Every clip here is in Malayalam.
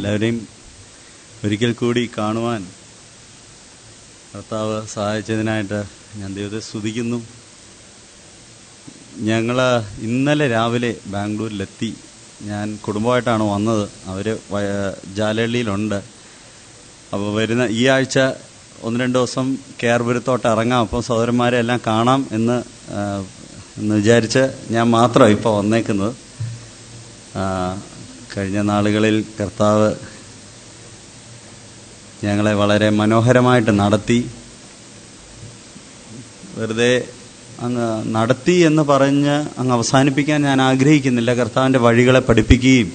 എല്ലാവരെയും ഒരിക്കൽ കൂടി കാണുവാൻ കർത്താവ് സഹായിച്ചതിനായിട്ട് ഞാൻ ദൈവത്തെ സ്തുതിക്കുന്നു ഞങ്ങൾ ഇന്നലെ രാവിലെ ബാംഗ്ലൂരിലെത്തി ഞാൻ കുടുംബമായിട്ടാണ് വന്നത് അവർ ജാലഹള്ളിയിലുണ്ട് അപ്പോൾ വരുന്ന ഈ ആഴ്ച ഒന്ന് രണ്ട് ദിവസം കേർപുരത്തോട്ട് ഇറങ്ങാം അപ്പോൾ സഹോദരന്മാരെ എല്ലാം കാണാം എന്ന് ആ, എന്ന് വിചാരിച്ച് ഞാൻ മാത്രമാണ് ഇപ്പോൾ വന്നേക്കുന്നത് ആ, കഴിഞ്ഞ നാളുകളിൽ കർത്താവ് ഞങ്ങളെ വളരെ മനോഹരമായിട്ട് നടത്തി വെറുതെ അങ്ങ് നടത്തി എന്ന് പറഞ്ഞ് അങ്ങ് അവസാനിപ്പിക്കാൻ ഞാൻ ആഗ്രഹിക്കുന്നില്ല കർത്താവിൻ്റെ വഴികളെ പഠിപ്പിക്കുകയും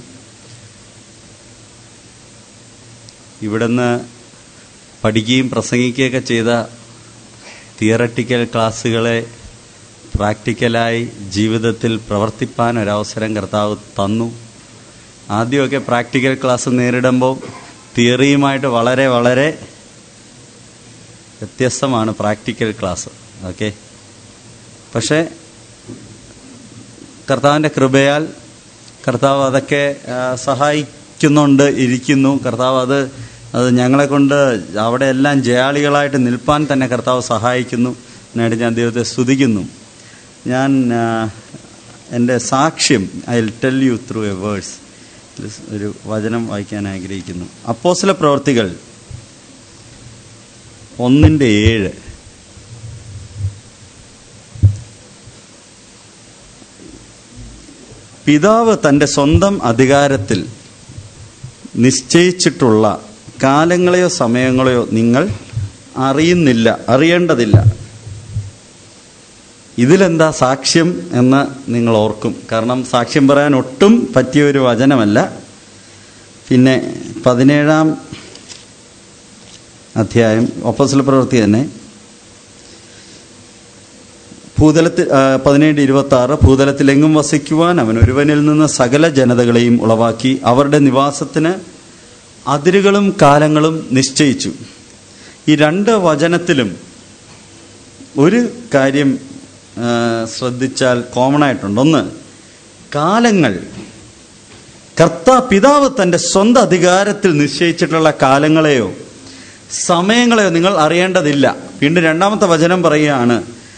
ഇവിടുന്ന് പഠിക്കുകയും പ്രസംഗിക്കുകയൊക്കെ ചെയ്ത തിയറട്ടിക്കൽ ക്ലാസ്സുകളെ പ്രാക്ടിക്കലായി ജീവിതത്തിൽ പ്രവർത്തിപ്പാൻ ഒരവസരം കർത്താവ് തന്നു ആദ്യമൊക്കെ പ്രാക്ടിക്കൽ ക്ലാസ് നേരിടുമ്പോൾ തിയറിയുമായിട്ട് വളരെ വളരെ വ്യത്യസ്തമാണ് പ്രാക്ടിക്കൽ ക്ലാസ് ഓക്കെ പക്ഷേ കർത്താവിൻ്റെ കൃപയാൽ കർത്താവ് അതൊക്കെ ആ, സഹായിക്കുന്നുണ്ട് ഇരിക്കുന്നു കർത്താവ് അത് അത് ഞങ്ങളെ കൊണ്ട് അവിടെ എല്ലാം ജയാളികളായിട്ട് നിൽപ്പാൻ തന്നെ കർത്താവ് സഹായിക്കുന്നു എന്നായിട്ട് ഞാൻ ദൈവത്തെ സ്തുതിക്കുന്നു ഞാൻ ആ, എൻ്റെ സാക്ഷ്യം I will tell you through a verse ഒരു വചനം വായിക്കാൻ ആഗ്രഹിക്കുന്നു അപ്പോസ്ല പ്രവർത്തികൾ ഒന്നിൻ്റെ ഏഴ് പിതാവ് തൻ്റെ സ്വന്തം അധികാരത്തിൽ നിശ്ചയിച്ചിട്ടുള്ള കാലങ്ങളെയോ സമയങ്ങളെയോ നിങ്ങൾ അറിയുന്നില്ല അറിയേണ്ടതില്ല ഇതിലെന്താ സാക്ഷ്യം എന്ന് നിങ്ങൾ ഓർക്കും കാരണം സാക്ഷ്യം പറയാൻ ഒട്ടും പറ്റിയ ഒരു വചനമല്ല പിന്നെ പതിനേഴാം അധ്യായം ഒപ്പസല പ്രവൃത്തി തന്നെ ഭൂതലത്തിൽ ആ, പതിനേഴ് ഇരുപത്തി ആറ് ഭൂതലത്തിലെങ്ങും വസിക്കുവാൻ അവൻ ഒരുവനിൽ നിന്ന് സകല ജനതകളെയും ഉളവാക്കി അവരുടെ നിവാസത്തിന് അതിരുകളും കാലങ്ങളും നിശ്ചയിച്ചു ഈ രണ്ട് വചനത്തിലും ഒരു കാര്യം ആ, ശ്രദ്ധിച്ചാൽ കോമൺ ആയിട്ടുണ്ട് ഒന്ന് കാലങ്ങൾ കർത്താ പിതാവ് തൻ്റെ സ്വന്തം അധികാരത്തിൽ നിശ്ചയിച്ചിട്ടുള്ള കാലങ്ങളെയോ സമയങ്ങളെയോ നിങ്ങൾ അറിയേണ്ടതില്ല വീണ്ടും രണ്ടാമത്തെ വചനം പറയുകയാണ്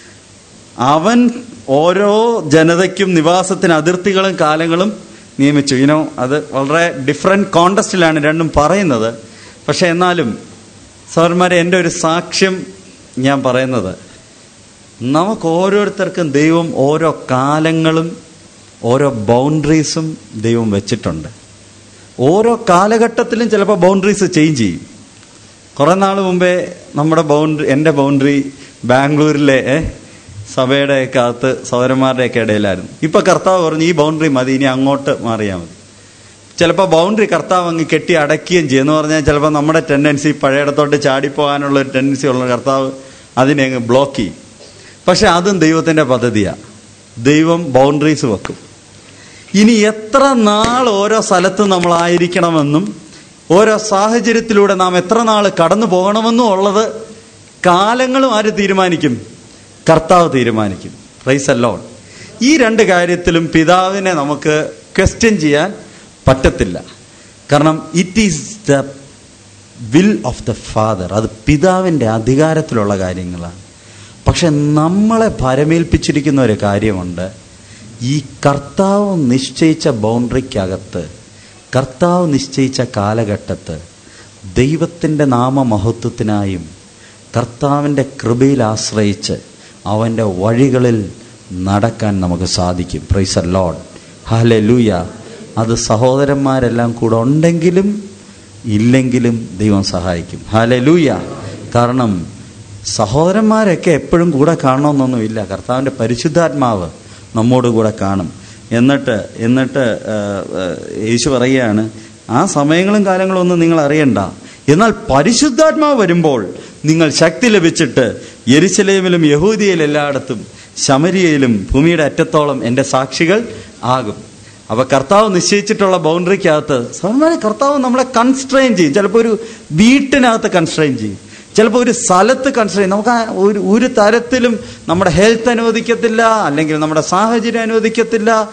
അവൻ ഓരോ ജനതയ്ക്കും നിവാസത്തിന് അതിർത്തികളും കാലങ്ങളും നിയമിച്ചു ഇനോ അത് വളരെ ഡിഫറെൻറ്റ് കോണ്ടസ്റ്റിലാണ് രണ്ടും പറയുന്നത് പക്ഷെ എന്നാലും സൗരന്മാരെ എൻ്റെ ഒരു സാക്ഷ്യം ഞാൻ പറയുന്നത് നമുക്ക് ഓരോരുത്തർക്കും ദൈവം ഓരോ കാലങ്ങളും ഓരോ ബൗണ്ടറീസും ദൈവം വെച്ചിട്ടുണ്ട് ഓരോ കാലഘട്ടത്തിലും ചിലപ്പോൾ ബൗണ്ടറീസ് ചേഞ്ച് ചെയ്യും കുറേ നാൾ മുമ്പേ നമ്മുടെ ബൗണ്ടറി എൻ്റെ ബൗണ്ടറി ബാംഗ്ലൂരിലെ ഏ, സഭയുടെയൊക്കെ അകത്ത് സൗരന്മാരുടെയൊക്കെ ഇടയിലായിരുന്നു ഇപ്പൊ കർത്താവ് പറഞ്ഞു ഈ ബൗണ്ടറി മതി ഇനി അങ്ങോട്ട് മാറിയാൽ മതി ചിലപ്പോൾ ബൗണ്ടറി കർത്താവ് അങ്ങ് കെട്ടി അടയ്ക്കുകയും ചെയ്യും എന്ന് പറഞ്ഞാൽ ചിലപ്പോൾ നമ്മുടെ ടെൻഡൻസി പഴയയിടത്തോട്ട് ചാടിപ്പോകാനുള്ള ഒരു ടെൻഡൻസി ഉള്ള കർത്താവ് അതിനെ അങ്ങ് ബ്ലോക്ക് ചെയ്യും പക്ഷെ അതും ദൈവത്തിന്റെ പദ്ധതിയാണ് ദൈവം ബൗണ്ടറീസ് വെക്കും ഇനി എത്ര നാൾ ഓരോ സ്ഥലത്ത് നമ്മളായിരിക്കണമെന്നും ഓരോ സാഹചര്യത്തിലൂടെ നാം എത്ര നാൾ കടന്നു പോകണമെന്നും ഉള്ളത് കാലങ്ങളും ആര് തീരുമാനിക്കും കർത്താവ് തീരുമാനിക്കും പ്രൈസ് അല്ലോൺ ഈ രണ്ട് കാര്യത്തിലും പിതാവിനെ നമുക്ക് ക്വസ്റ്റ്യൻ ചെയ്യാൻ പറ്റത്തില്ല കാരണം it is the will of the father അത് പിതാവിൻ്റെ അധികാരത്തിലുള്ള കാര്യങ്ങളാണ് പക്ഷെ നമ്മളെ ഭരമേൽപ്പിച്ചിരിക്കുന്ന ഒരു കാര്യമുണ്ട് ഈ കർത്താവ് നിശ്ചയിച്ച ബൗണ്ടറിക്കകത്ത് കർത്താവ് നിശ്ചയിച്ച കാലഘട്ടത്ത് ദൈവത്തിൻ്റെ നാമമഹത്വത്തിനായും കർത്താവിൻ്റെ കൃപയിൽ ആശ്രയിച്ച് അവൻ്റെ വഴികളിൽ നടക്കാൻ നമുക്ക് സാധിക്കും പ്രൈസ് ലോഡ് ഹാലെ ലൂയ അത് സഹോദരന്മാരെല്ലാം കൂടെ ഉണ്ടെങ്കിലും ഇല്ലെങ്കിലും ദൈവം സഹായിക്കും ഹാലെ ലൂയ കാരണം സഹോദരന്മാരൊക്കെ എപ്പോഴും കൂടെ കാണണമെന്നൊന്നുമില്ല കർത്താവിൻ്റെ പരിശുദ്ധാത്മാവ് നമ്മോട് കൂടെ കാണും എന്നിട്ട് എന്നിട്ട് ആ, ആ, യേശു പറയുകയാണ് ആ സമയങ്ങളും കാലങ്ങളും ഒന്നും നിങ്ങൾ അറിയണ്ട എന്നാൽ പരിശുദ്ധാത്മാവ് വരുമ്പോൾ നിങ്ങൾ ശക്തി ലഭിച്ചിട്ട് യെരുശലേമിലും യഹൂദിയയിലും എല്ലായിടത്തും ശമരിയയിലും ഭൂമിയുടെ അറ്റത്തോളം എൻ്റെ സാക്ഷികൾ ആകും അപ്പൊ കർത്താവ് നിശ്ചയിച്ചിട്ടുള്ള ബൗണ്ടറിക്കകത്ത് സാധാരണ കർത്താവ് നമ്മളെ കൺസ്ട്രെയിൻ ചെയ്യും ചിലപ്പോൾ ഒരു വീട്ടിനകത്ത് കൺസ്ട്രെയിൻ ചെയ്യും ചിലപ്പോൾ ഒരു സ്ഥലത്ത് കൺസിഡർ ചെയ്യും നമുക്ക് ആ ഒരു ഒരു തരത്തിലും നമ്മുടെ ഹെൽത്ത് അനുവദിക്കത്തില്ല അല്ലെങ്കിൽ നമ്മുടെ സാഹചര്യം അനുവദിക്കത്തില്ല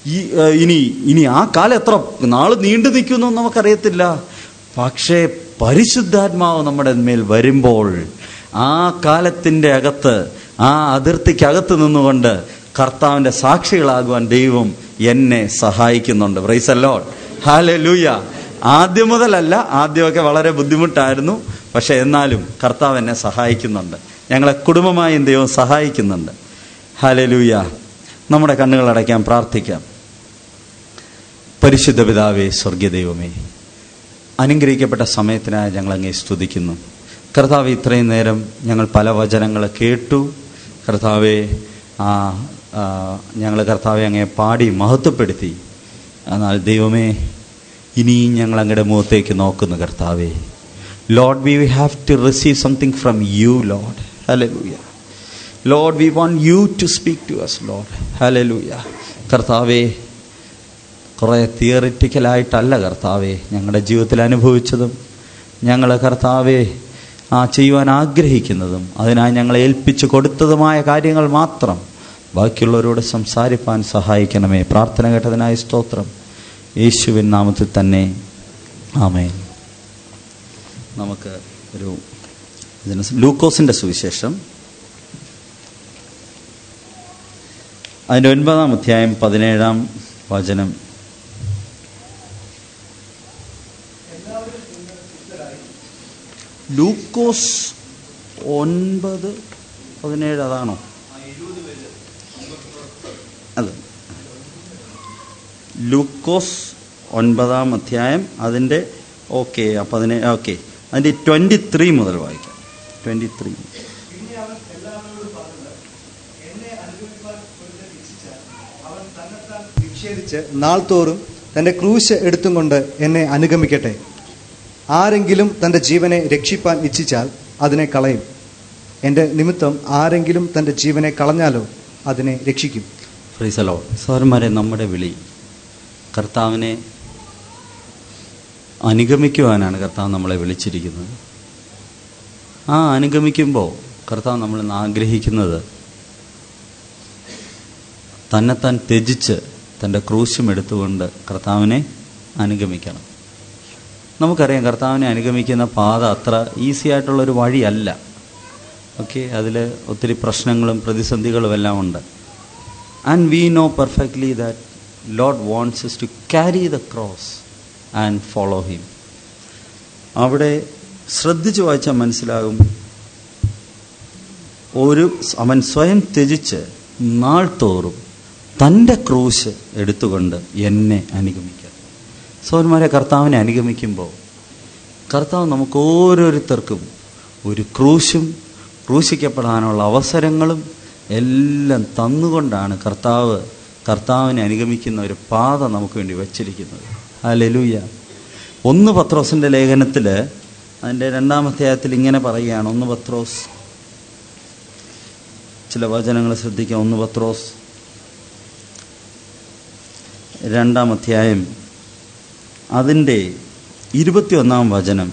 ഈ ആ, ഇനി ഇനി ആ കാലം എത്ര നാൾ നീണ്ടു നിൽക്കുമെന്നൊന്നും നമുക്കറിയത്തില്ല പക്ഷേ പരിശുദ്ധാത്മാവ് നമ്മുടെ മേൽ വരുമ്പോൾ ആ കാലത്തിന്റെ അകത്ത് ആ അതിർത്തിക്കകത്ത് നിന്നുകൊണ്ട് കർത്താവിന്റെ സാക്ഷികളാകുവാൻ ദൈവം എന്നെ സഹായിക്കുന്നുണ്ട് പ്രൈസല്ലോ ഹാലെ ലൂയ ആദ്യം മുതലല്ല ആദ്യമൊക്കെ വളരെ ബുദ്ധിമുട്ടായിരുന്നു പക്ഷെ എന്നാലും കർത്താവ് എന്നെ സഹായിക്കുന്നുണ്ട് ഞങ്ങളെ കുടുംബമായും ദൈവം സഹായിക്കുന്നുണ്ട് ഹാലെ ലൂയ നമ്മുടെ കണ്ണുകൾ അടയ്ക്കാൻ പ്രാർത്ഥിക്കാം പരിശുദ്ധ പിതാവേ സ്വർഗീയ ദൈവമേ അനുഗ്രഹിക്കപ്പെട്ട സമയത്തിനായി ഞങ്ങൾ അങ്ങേ സ്തുതിക്കുന്നു കർത്താവ് ഇത്രയും നേരം ഞങ്ങൾ പല വചനങ്ങൾ കേട്ടു കർത്താവെ ആ ആ, ഞങ്ങൾ കർത്താവെ അങ്ങേ പാടി മഹത്വപ്പെടുത്തി എന്നാൽ ദൈവമേ ഇനിയും ഞങ്ങൾ അങ്ങയുടെ മുഖത്തേക്ക് നോക്കുന്നു കർത്താവേ Lord we have to receive something from you Lord hallelujah Lord we want you to speak to us Lord hallelujah കർത്താവേ കുറേ തിയറിറ്റിക്കലായിട്ടല്ല കർത്താവെ ഞങ്ങളുടെ ജീവിതത്തിൽ അനുഭവിച്ചതും ഞങ്ങൾ കർത്താവെ ആ ചെയ്യുവാൻ ആഗ്രഹിക്കുന്നതും അതിനായി ഞങ്ങളെ ഏൽപ്പിച്ചു കൊടുത്തതുമായ കാര്യങ്ങൾ മാത്രം ബാക്കിയുള്ളവരോട് സംസാരിപ്പാൻ സഹായിക്കണമേ പ്രാർത്ഥന കേട്ടതിനായി സ്തോത്രം യേശുവിൻ നാമത്തിൽ തന്നെ ആമേൻ നമുക്ക് ഒരു ഇതിന് ലൂക്കോസിന്റെ സുവിശേഷം അതിൻ്റെ ഒൻപതാം അധ്യായം പതിനേഴാം വചനം ലൂക്കോസ് ഒൻപത് പതിനേഴ് അതാണോ അതെ ലൂക്കോസ് ഒൻപതാം അധ്യായം അതിൻ്റെ ഓക്കെ പതിനേ ഓക്കെ അതിൻ്റെ ട്വൻറ്റി ത്രീ മുതൽ വായിക്കാം ട്വൻറ്റി ത്രീ പിന്നെ അവൻ എല്ലാവരോടും പറഞ്ഞത് എന്നെ അനുഭവിപ്പാൻ ഒരുത്തൻ ഇച്ഛിച്ചാൽ അവൻ തന്നെത്താൻ നിഷേധിച്ച് നാൾതോറും തന്റെ ക്രൂശ് എടുത്തും കൊണ്ട് എന്നെ അനുഗമിക്കട്ടെ ആരെങ്കിലും തന്റെ ജീവനെ രക്ഷിപ്പാൻ ഇച്ഛിച്ചാൽ അതിനെ കളയും എന്റെ നിമിത്തം ആരെങ്കിലും തന്റെ ജീവനെ കളഞ്ഞാലോ അതിനെ രക്ഷിക്കും ഫ്രീസലോ സാറുമാരെ നമ്മുടെ വിളി കർത്താവിനെ അനുഗമിക്കുവാനാണ് കർത്താവ് നമ്മളെ വിളിച്ചിരിക്കുന്നത് ആ അനുഗമിക്കുമ്പോൾ കർത്താവ് നമ്മളിൽ നിന്ന് ആഗ്രഹിക്കുന്നത് തന്നെത്താൻ ത്യജിച്ച് തൻ്റെ ക്രൂശും എടുത്തുകൊണ്ട് കർത്താവിനെ അനുഗമിക്കണം നമുക്കറിയാം കർത്താവിനെ അനുഗമിക്കുന്ന പാത അത്ര ഈസി ആയിട്ടുള്ളൊരു വഴിയല്ല ഓക്കെ അതിൽ ഒത്തിരി പ്രശ്നങ്ങളും പ്രതിസന്ധികളും എല്ലാം ഉണ്ട് and we know perfectly that Lord wants to carry the cross and follow him അവിടെ ശ്രദ്ധിച്ചു വായിച്ചാൽ മനസ്സിലാകും ഒരു അവൻ സ്വയം ത്യജിച്ച് നാൾ തോറും തൻ്റെ ക്രൂശ് എടുത്തുകൊണ്ട് എന്നെ അനുഗമിക്കുക സൗന്മാരെ കർത്താവിനെ അനുഗമിക്കുമ്പോൾ കർത്താവ് നമുക്ക് ഓരോരുത്തർക്കും ഒരു ക്രൂശും ക്രൂശിക്കപ്പെടാനുള്ള അവസരങ്ങളും എല്ലാം തന്നുകൊണ്ടാണ് കർത്താവ് കർത്താവിനെ അനുഗമിക്കുന്ന ഒരു പാത നമുക്ക് വേണ്ടി വച്ചിരിക്കുന്നത് ആ ലലൂയ ഒന്ന് പത്രോസിന്റെ ലേഖനത്തിൽ അതിൻ്റെ രണ്ടാമത്തെ അധ്യായത്തിൽ ഇങ്ങനെ പറയുകയാണ് ഒന്ന് പത്രോസ് ചില വചനങ്ങൾ ശ്രദ്ധിക്കാം ഒന്ന് പത്രോസ് രണ്ടാം അധ്യായം അതിൻ്റെ ഇരുപത്തിയൊന്നാം വചനം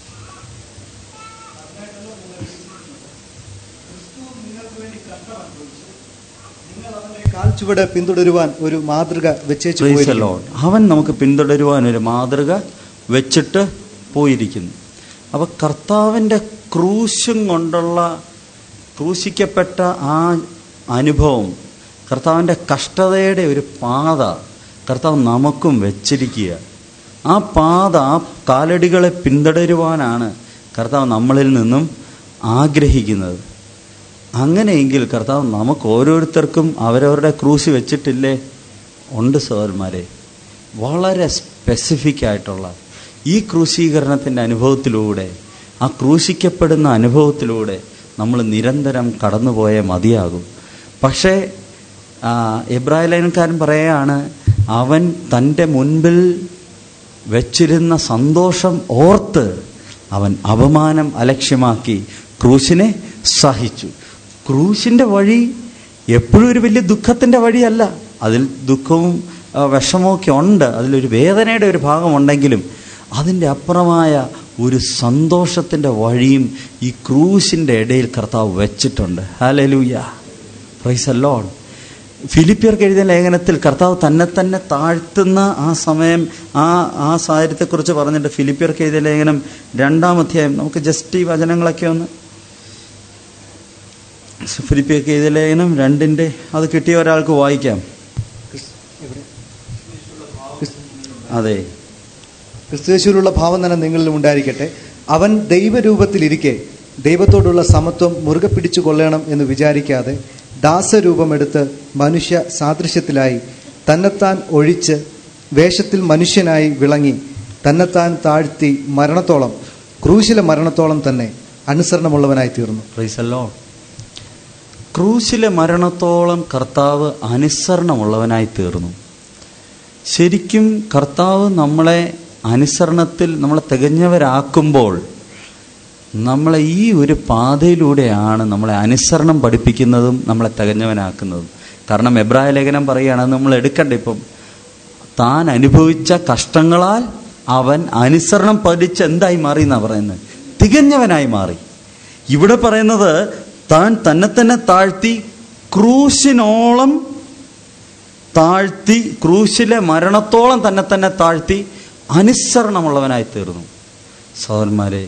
കാൽച്ചുവട് പിന്തുടരുവാൻ ഒരു മാതൃക വെച്ചേച്ചു Praise the പോയിരിക്കുന്നു. Lord. അവൻ നമുക്ക് പിന്തുടരുവാൻ ഒരു മാതൃക വെച്ചിട്ട് പോയിരിക്കുന്നു അപ്പൊ കർത്താവിൻ്റെ ക്രൂശും കൊണ്ടുള്ള ക്രൂശിക്കപ്പെട്ട ആ അനുഭവം കർത്താവിൻ്റെ കഷ്ടതയുടെ ഒരു പാത കർത്താവ് നമുക്കും വെച്ചിരിക്കുക ആ പാത ആ കാലടികളെ പിന്തുടരുവാനാണ് കർത്താവ് നമ്മളിൽ നിന്നും ആഗ്രഹിക്കുന്നത് അങ്ങനെയെങ്കിൽ കർത്താവ് നമുക്ക് ഓരോരുത്തർക്കും അവരവരുടെ ക്രൂശ് വെച്ചിട്ടില്ലേ ഉണ്ട് സഹോദരന്മാരെ വളരെ സ്പെസിഫിക് ആയിട്ടുള്ള ഈ ക്രൂശീകരണത്തിൻ്റെ അനുഭവത്തിലൂടെ ആ ക്രൂശിക്കപ്പെടുന്ന അനുഭവത്തിലൂടെ നമ്മൾ നിരന്തരം കടന്നുപോയേ മതിയാകും പക്ഷേ എബ്രാഹിലയൻകാരൻ പറയുകയാണ് അവൻ തൻ്റെ മുൻപിൽ വെച്ചിരുന്ന സന്തോഷം ഓർത്ത് അവൻ അപമാനം അലക്ഷ്യമാക്കി ക്രൂശിനെ സഹിച്ചു ക്രൂശിൻ്റെ വഴി എപ്പോഴും ഒരു വലിയ ദുഃഖത്തിൻ്റെ വഴിയല്ല അതിൽ ദുഃഖവും ആ, വിഷമവും ഒക്കെ ഉണ്ട് അതിലൊരു വേദനയുടെ ഒരു ഭാഗമുണ്ടെങ്കിലും അതിൻ്റെ അപ്പുറമായ ഒരു സന്തോഷത്തിൻ്റെ വഴിയും ഈ ക്രൂശിൻ്റെ ഇടയിൽ കർത്താവ് വെച്ചിട്ടുണ്ട് ഹാലലൂയ പ്രൈസ് അല്ലോൺ ഫിലിപ്പിയർക്ക് എഴുതിയ ലേഖനത്തിൽ കർത്താവ് തന്നെ തന്നെ താഴ്ത്തുന്ന ആ സമയം ആ ആ സാഹചര്യത്തെക്കുറിച്ച് പറഞ്ഞിട്ട് ഫിലിപ്പിയർക്ക് എഴുതിയ ലേഖനം രണ്ടാം അധ്യായം നമുക്ക് ജസ്റ്റ് ഈ വചനങ്ങളൊക്കെ ഒന്ന് ഫിലിപ്പിയർക്ക് എഴുതിയ ലേഖനം രണ്ടിൻ്റെ അത് കിട്ടിയ ഒരാൾക്ക് വായിക്കാം അതെ ക്രിസ്തുവേശുവിലുള്ള ഭാവം തന്നെ നിങ്ങളിലും ഉണ്ടായിരിക്കട്ടെ അവൻ ദൈവരൂപത്തിലിരിക്കെ ദൈവത്തോടുള്ള സമത്വം മുറുകെ പിടിച്ചു കൊള്ളണം എന്ന് വിചാരിക്കാതെ ദാസരൂപമെടുത്ത് മനുഷ്യ സാദൃശ്യത്തിലായി തന്നെത്താൻ ഒഴിച്ച് വേഷത്തിൽ മനുഷ്യനായി വിളങ്ങി തന്നെത്താൻ താഴ്ത്തി മരണത്തോളം ക്രൂശിലെ മരണത്തോളം തന്നെ അനുസരണമുള്ളവനായി തീർന്നു പ്രൈസല്ലോ ക്രൂശിലെ മരണത്തോളം കർത്താവ് അനുസരണമുള്ളവനായി തീർന്നു ശരിക്കും കർത്താവ് നമ്മളെ അനുസരണത്തിൽ നമ്മളെ തികഞ്ഞവരാക്കുമ്പോൾ നമ്മളെ ഈ ഒരു പാതയിലൂടെയാണ് നമ്മളെ അനുസരണം പഠിപ്പിക്കുന്നതും നമ്മളെ തികഞ്ഞവനാക്കുന്നതും കാരണം എബ്രായ ലേഖനം പറയുകയാണ് അത് നമ്മൾ എടുക്കണ്ട ഇപ്പം താൻ അനുഭവിച്ച കഷ്ടങ്ങളാൽ അവൻ അനുസരണം പഠിച്ച് എന്തായി മാറി എന്നാ പറയുന്നത് തികഞ്ഞവനായി മാറി ഇവിടെ പറയുന്നത് താൻ തന്നെ തന്നെ താഴ്ത്തി ക്രൂശിനോളം താഴ്ത്തി ക്രൂശിലെ മരണത്തോളം തന്നെ തന്നെ താഴ്ത്തി അനുസരണമുള്ളവനായി തീർന്നു സഹോദരന്മാരെ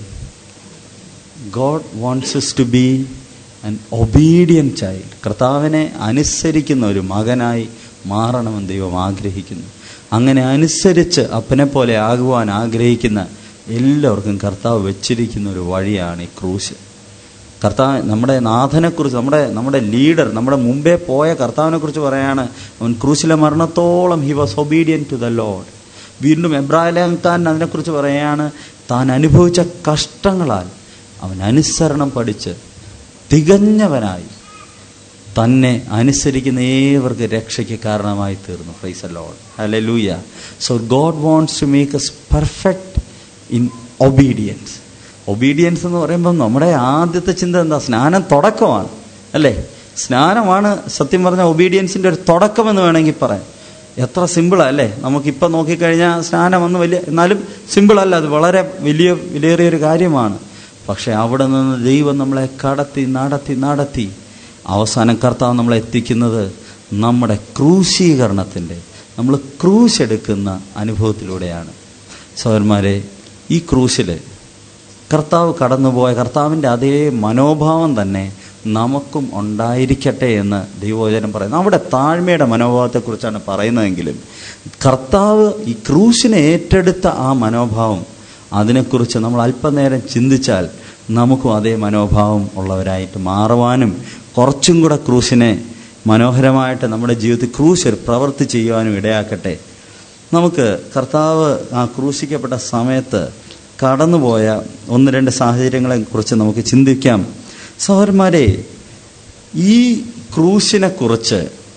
God wants us to be an obedient child കർത്താവിനെ അനുസരിക്കുന്ന ഒരു മകനായി മാറണമെന്ന് ദൈവം ആഗ്രഹിക്കുന്നു അങ്ങനെ അനുസരിച്ച് അപ്പനെ പോലെ ആകുവാൻ ആഗ്രഹിക്കുന്ന എല്ലാവർക്കും കർത്താവ് വെച്ചിരിക്കുന്ന ഒരു വഴിയാണ് ഈ ക്രൂശ് കർത്താവ് നമ്മുടെ നാഥനെക്കുറിച്ച് നമ്മുടെ നമ്മുടെ ലീഡർ നമ്മുടെ മുമ്പേ പോയ കർത്താവിനെ കുറിച്ച് പറയാണ് അവൻ ക്രൂശിലെ മരണത്തോളം he was obedient to the Lord വീണ്ടും എബ്രാഹിം അതിനെക്കുറിച്ച് പറയാണ് താൻ അനുഭവിച്ച കഷ്ടങ്ങളാൽ അവൻ അനുസരണം പഠിച്ച് തികഞ്ഞവനായി തന്നെ അനുസരിക്കുന്ന ഏവർക്ക് രക്ഷയ്ക്ക് കാരണമായി തീർന്നു price Lord hallelujah so God wants to make us perfect in obedience obedience എന്ന് പറയുമ്പോൾ നമ്മുടെ ആദ്യത്തെ ചിന്ത എന്താ സ്നാനം തുടക്കമാണ് അല്ലേ സ്നാനമാണ് സത്യം പറഞ്ഞ ഒബീഡിയൻസിൻ്റെ ഒരു തുടക്കമെന്ന് വേണമെങ്കിൽ പറയാം എത്ര സിമ്പിളാ അല്ലേ നമുക്കിപ്പം നോക്കിക്കഴിഞ്ഞാൽ സ്നാനം ഒന്ന് വലിയ എന്നാലും സിമ്പിളല്ല അത് വളരെ വലിയ വിലയേറിയൊരു കാര്യമാണ് പക്ഷെ അവിടെ നിന്ന് ദൈവം നമ്മളെ കടത്തി നടത്തി നടത്തി അവസാനം കർത്താവ് നമ്മളെ എത്തിക്കുന്നത് നമ്മുടെ ക്രൂശീകരണത്തിൻ്റെ നമ്മൾ ക്രൂശ് എടുക്കുന്ന അനുഭവത്തിലൂടെയാണ് സഹോദരന്മാരെ ഈ ക്രൂശിൽ കർത്താവ് കടന്നുപോയ കർത്താവിൻ്റെ അതേ മനോഭാവം തന്നെ നമുക്കും ഉണ്ടായിരിക്കട്ടെ എന്ന് ദൈവവചനം പറയുന്നു അവിടെ താഴ്മയുടെ മനോഭാവത്തെക്കുറിച്ചാണ് പറയുന്നതെങ്കിലും കർത്താവ് ഈ ക്രൂശിനെ ഏറ്റെടുത്ത ആ മനോഭാവം അതിനെക്കുറിച്ച് നമ്മൾ അല്പനേരം ചിന്തിച്ചാൽ നമുക്കും അതേ മനോഭാവം ഉള്ളവരായിട്ട് മാറുവാനും കുറച്ചും കൂടെ ക്രൂശിനെ മനോഹരമായിട്ട് നമ്മുടെ ജീവിതത്തിൽ ക്രൂശ് ഒരു പ്രവൃത്തി ചെയ്യുവാനും ഇടയാക്കട്ടെ നമുക്ക് കർത്താവ് ആ ക്രൂശിക്കപ്പെട്ട സമയത്ത് കടന്നുപോയ ഒന്ന് രണ്ട് സാഹചര്യങ്ങളെ കുറിച്ച് നമുക്ക് ചിന്തിക്കാം സഹോദരന്മാരെ ഈ ക്രൂശിനെ കുറിച്ച്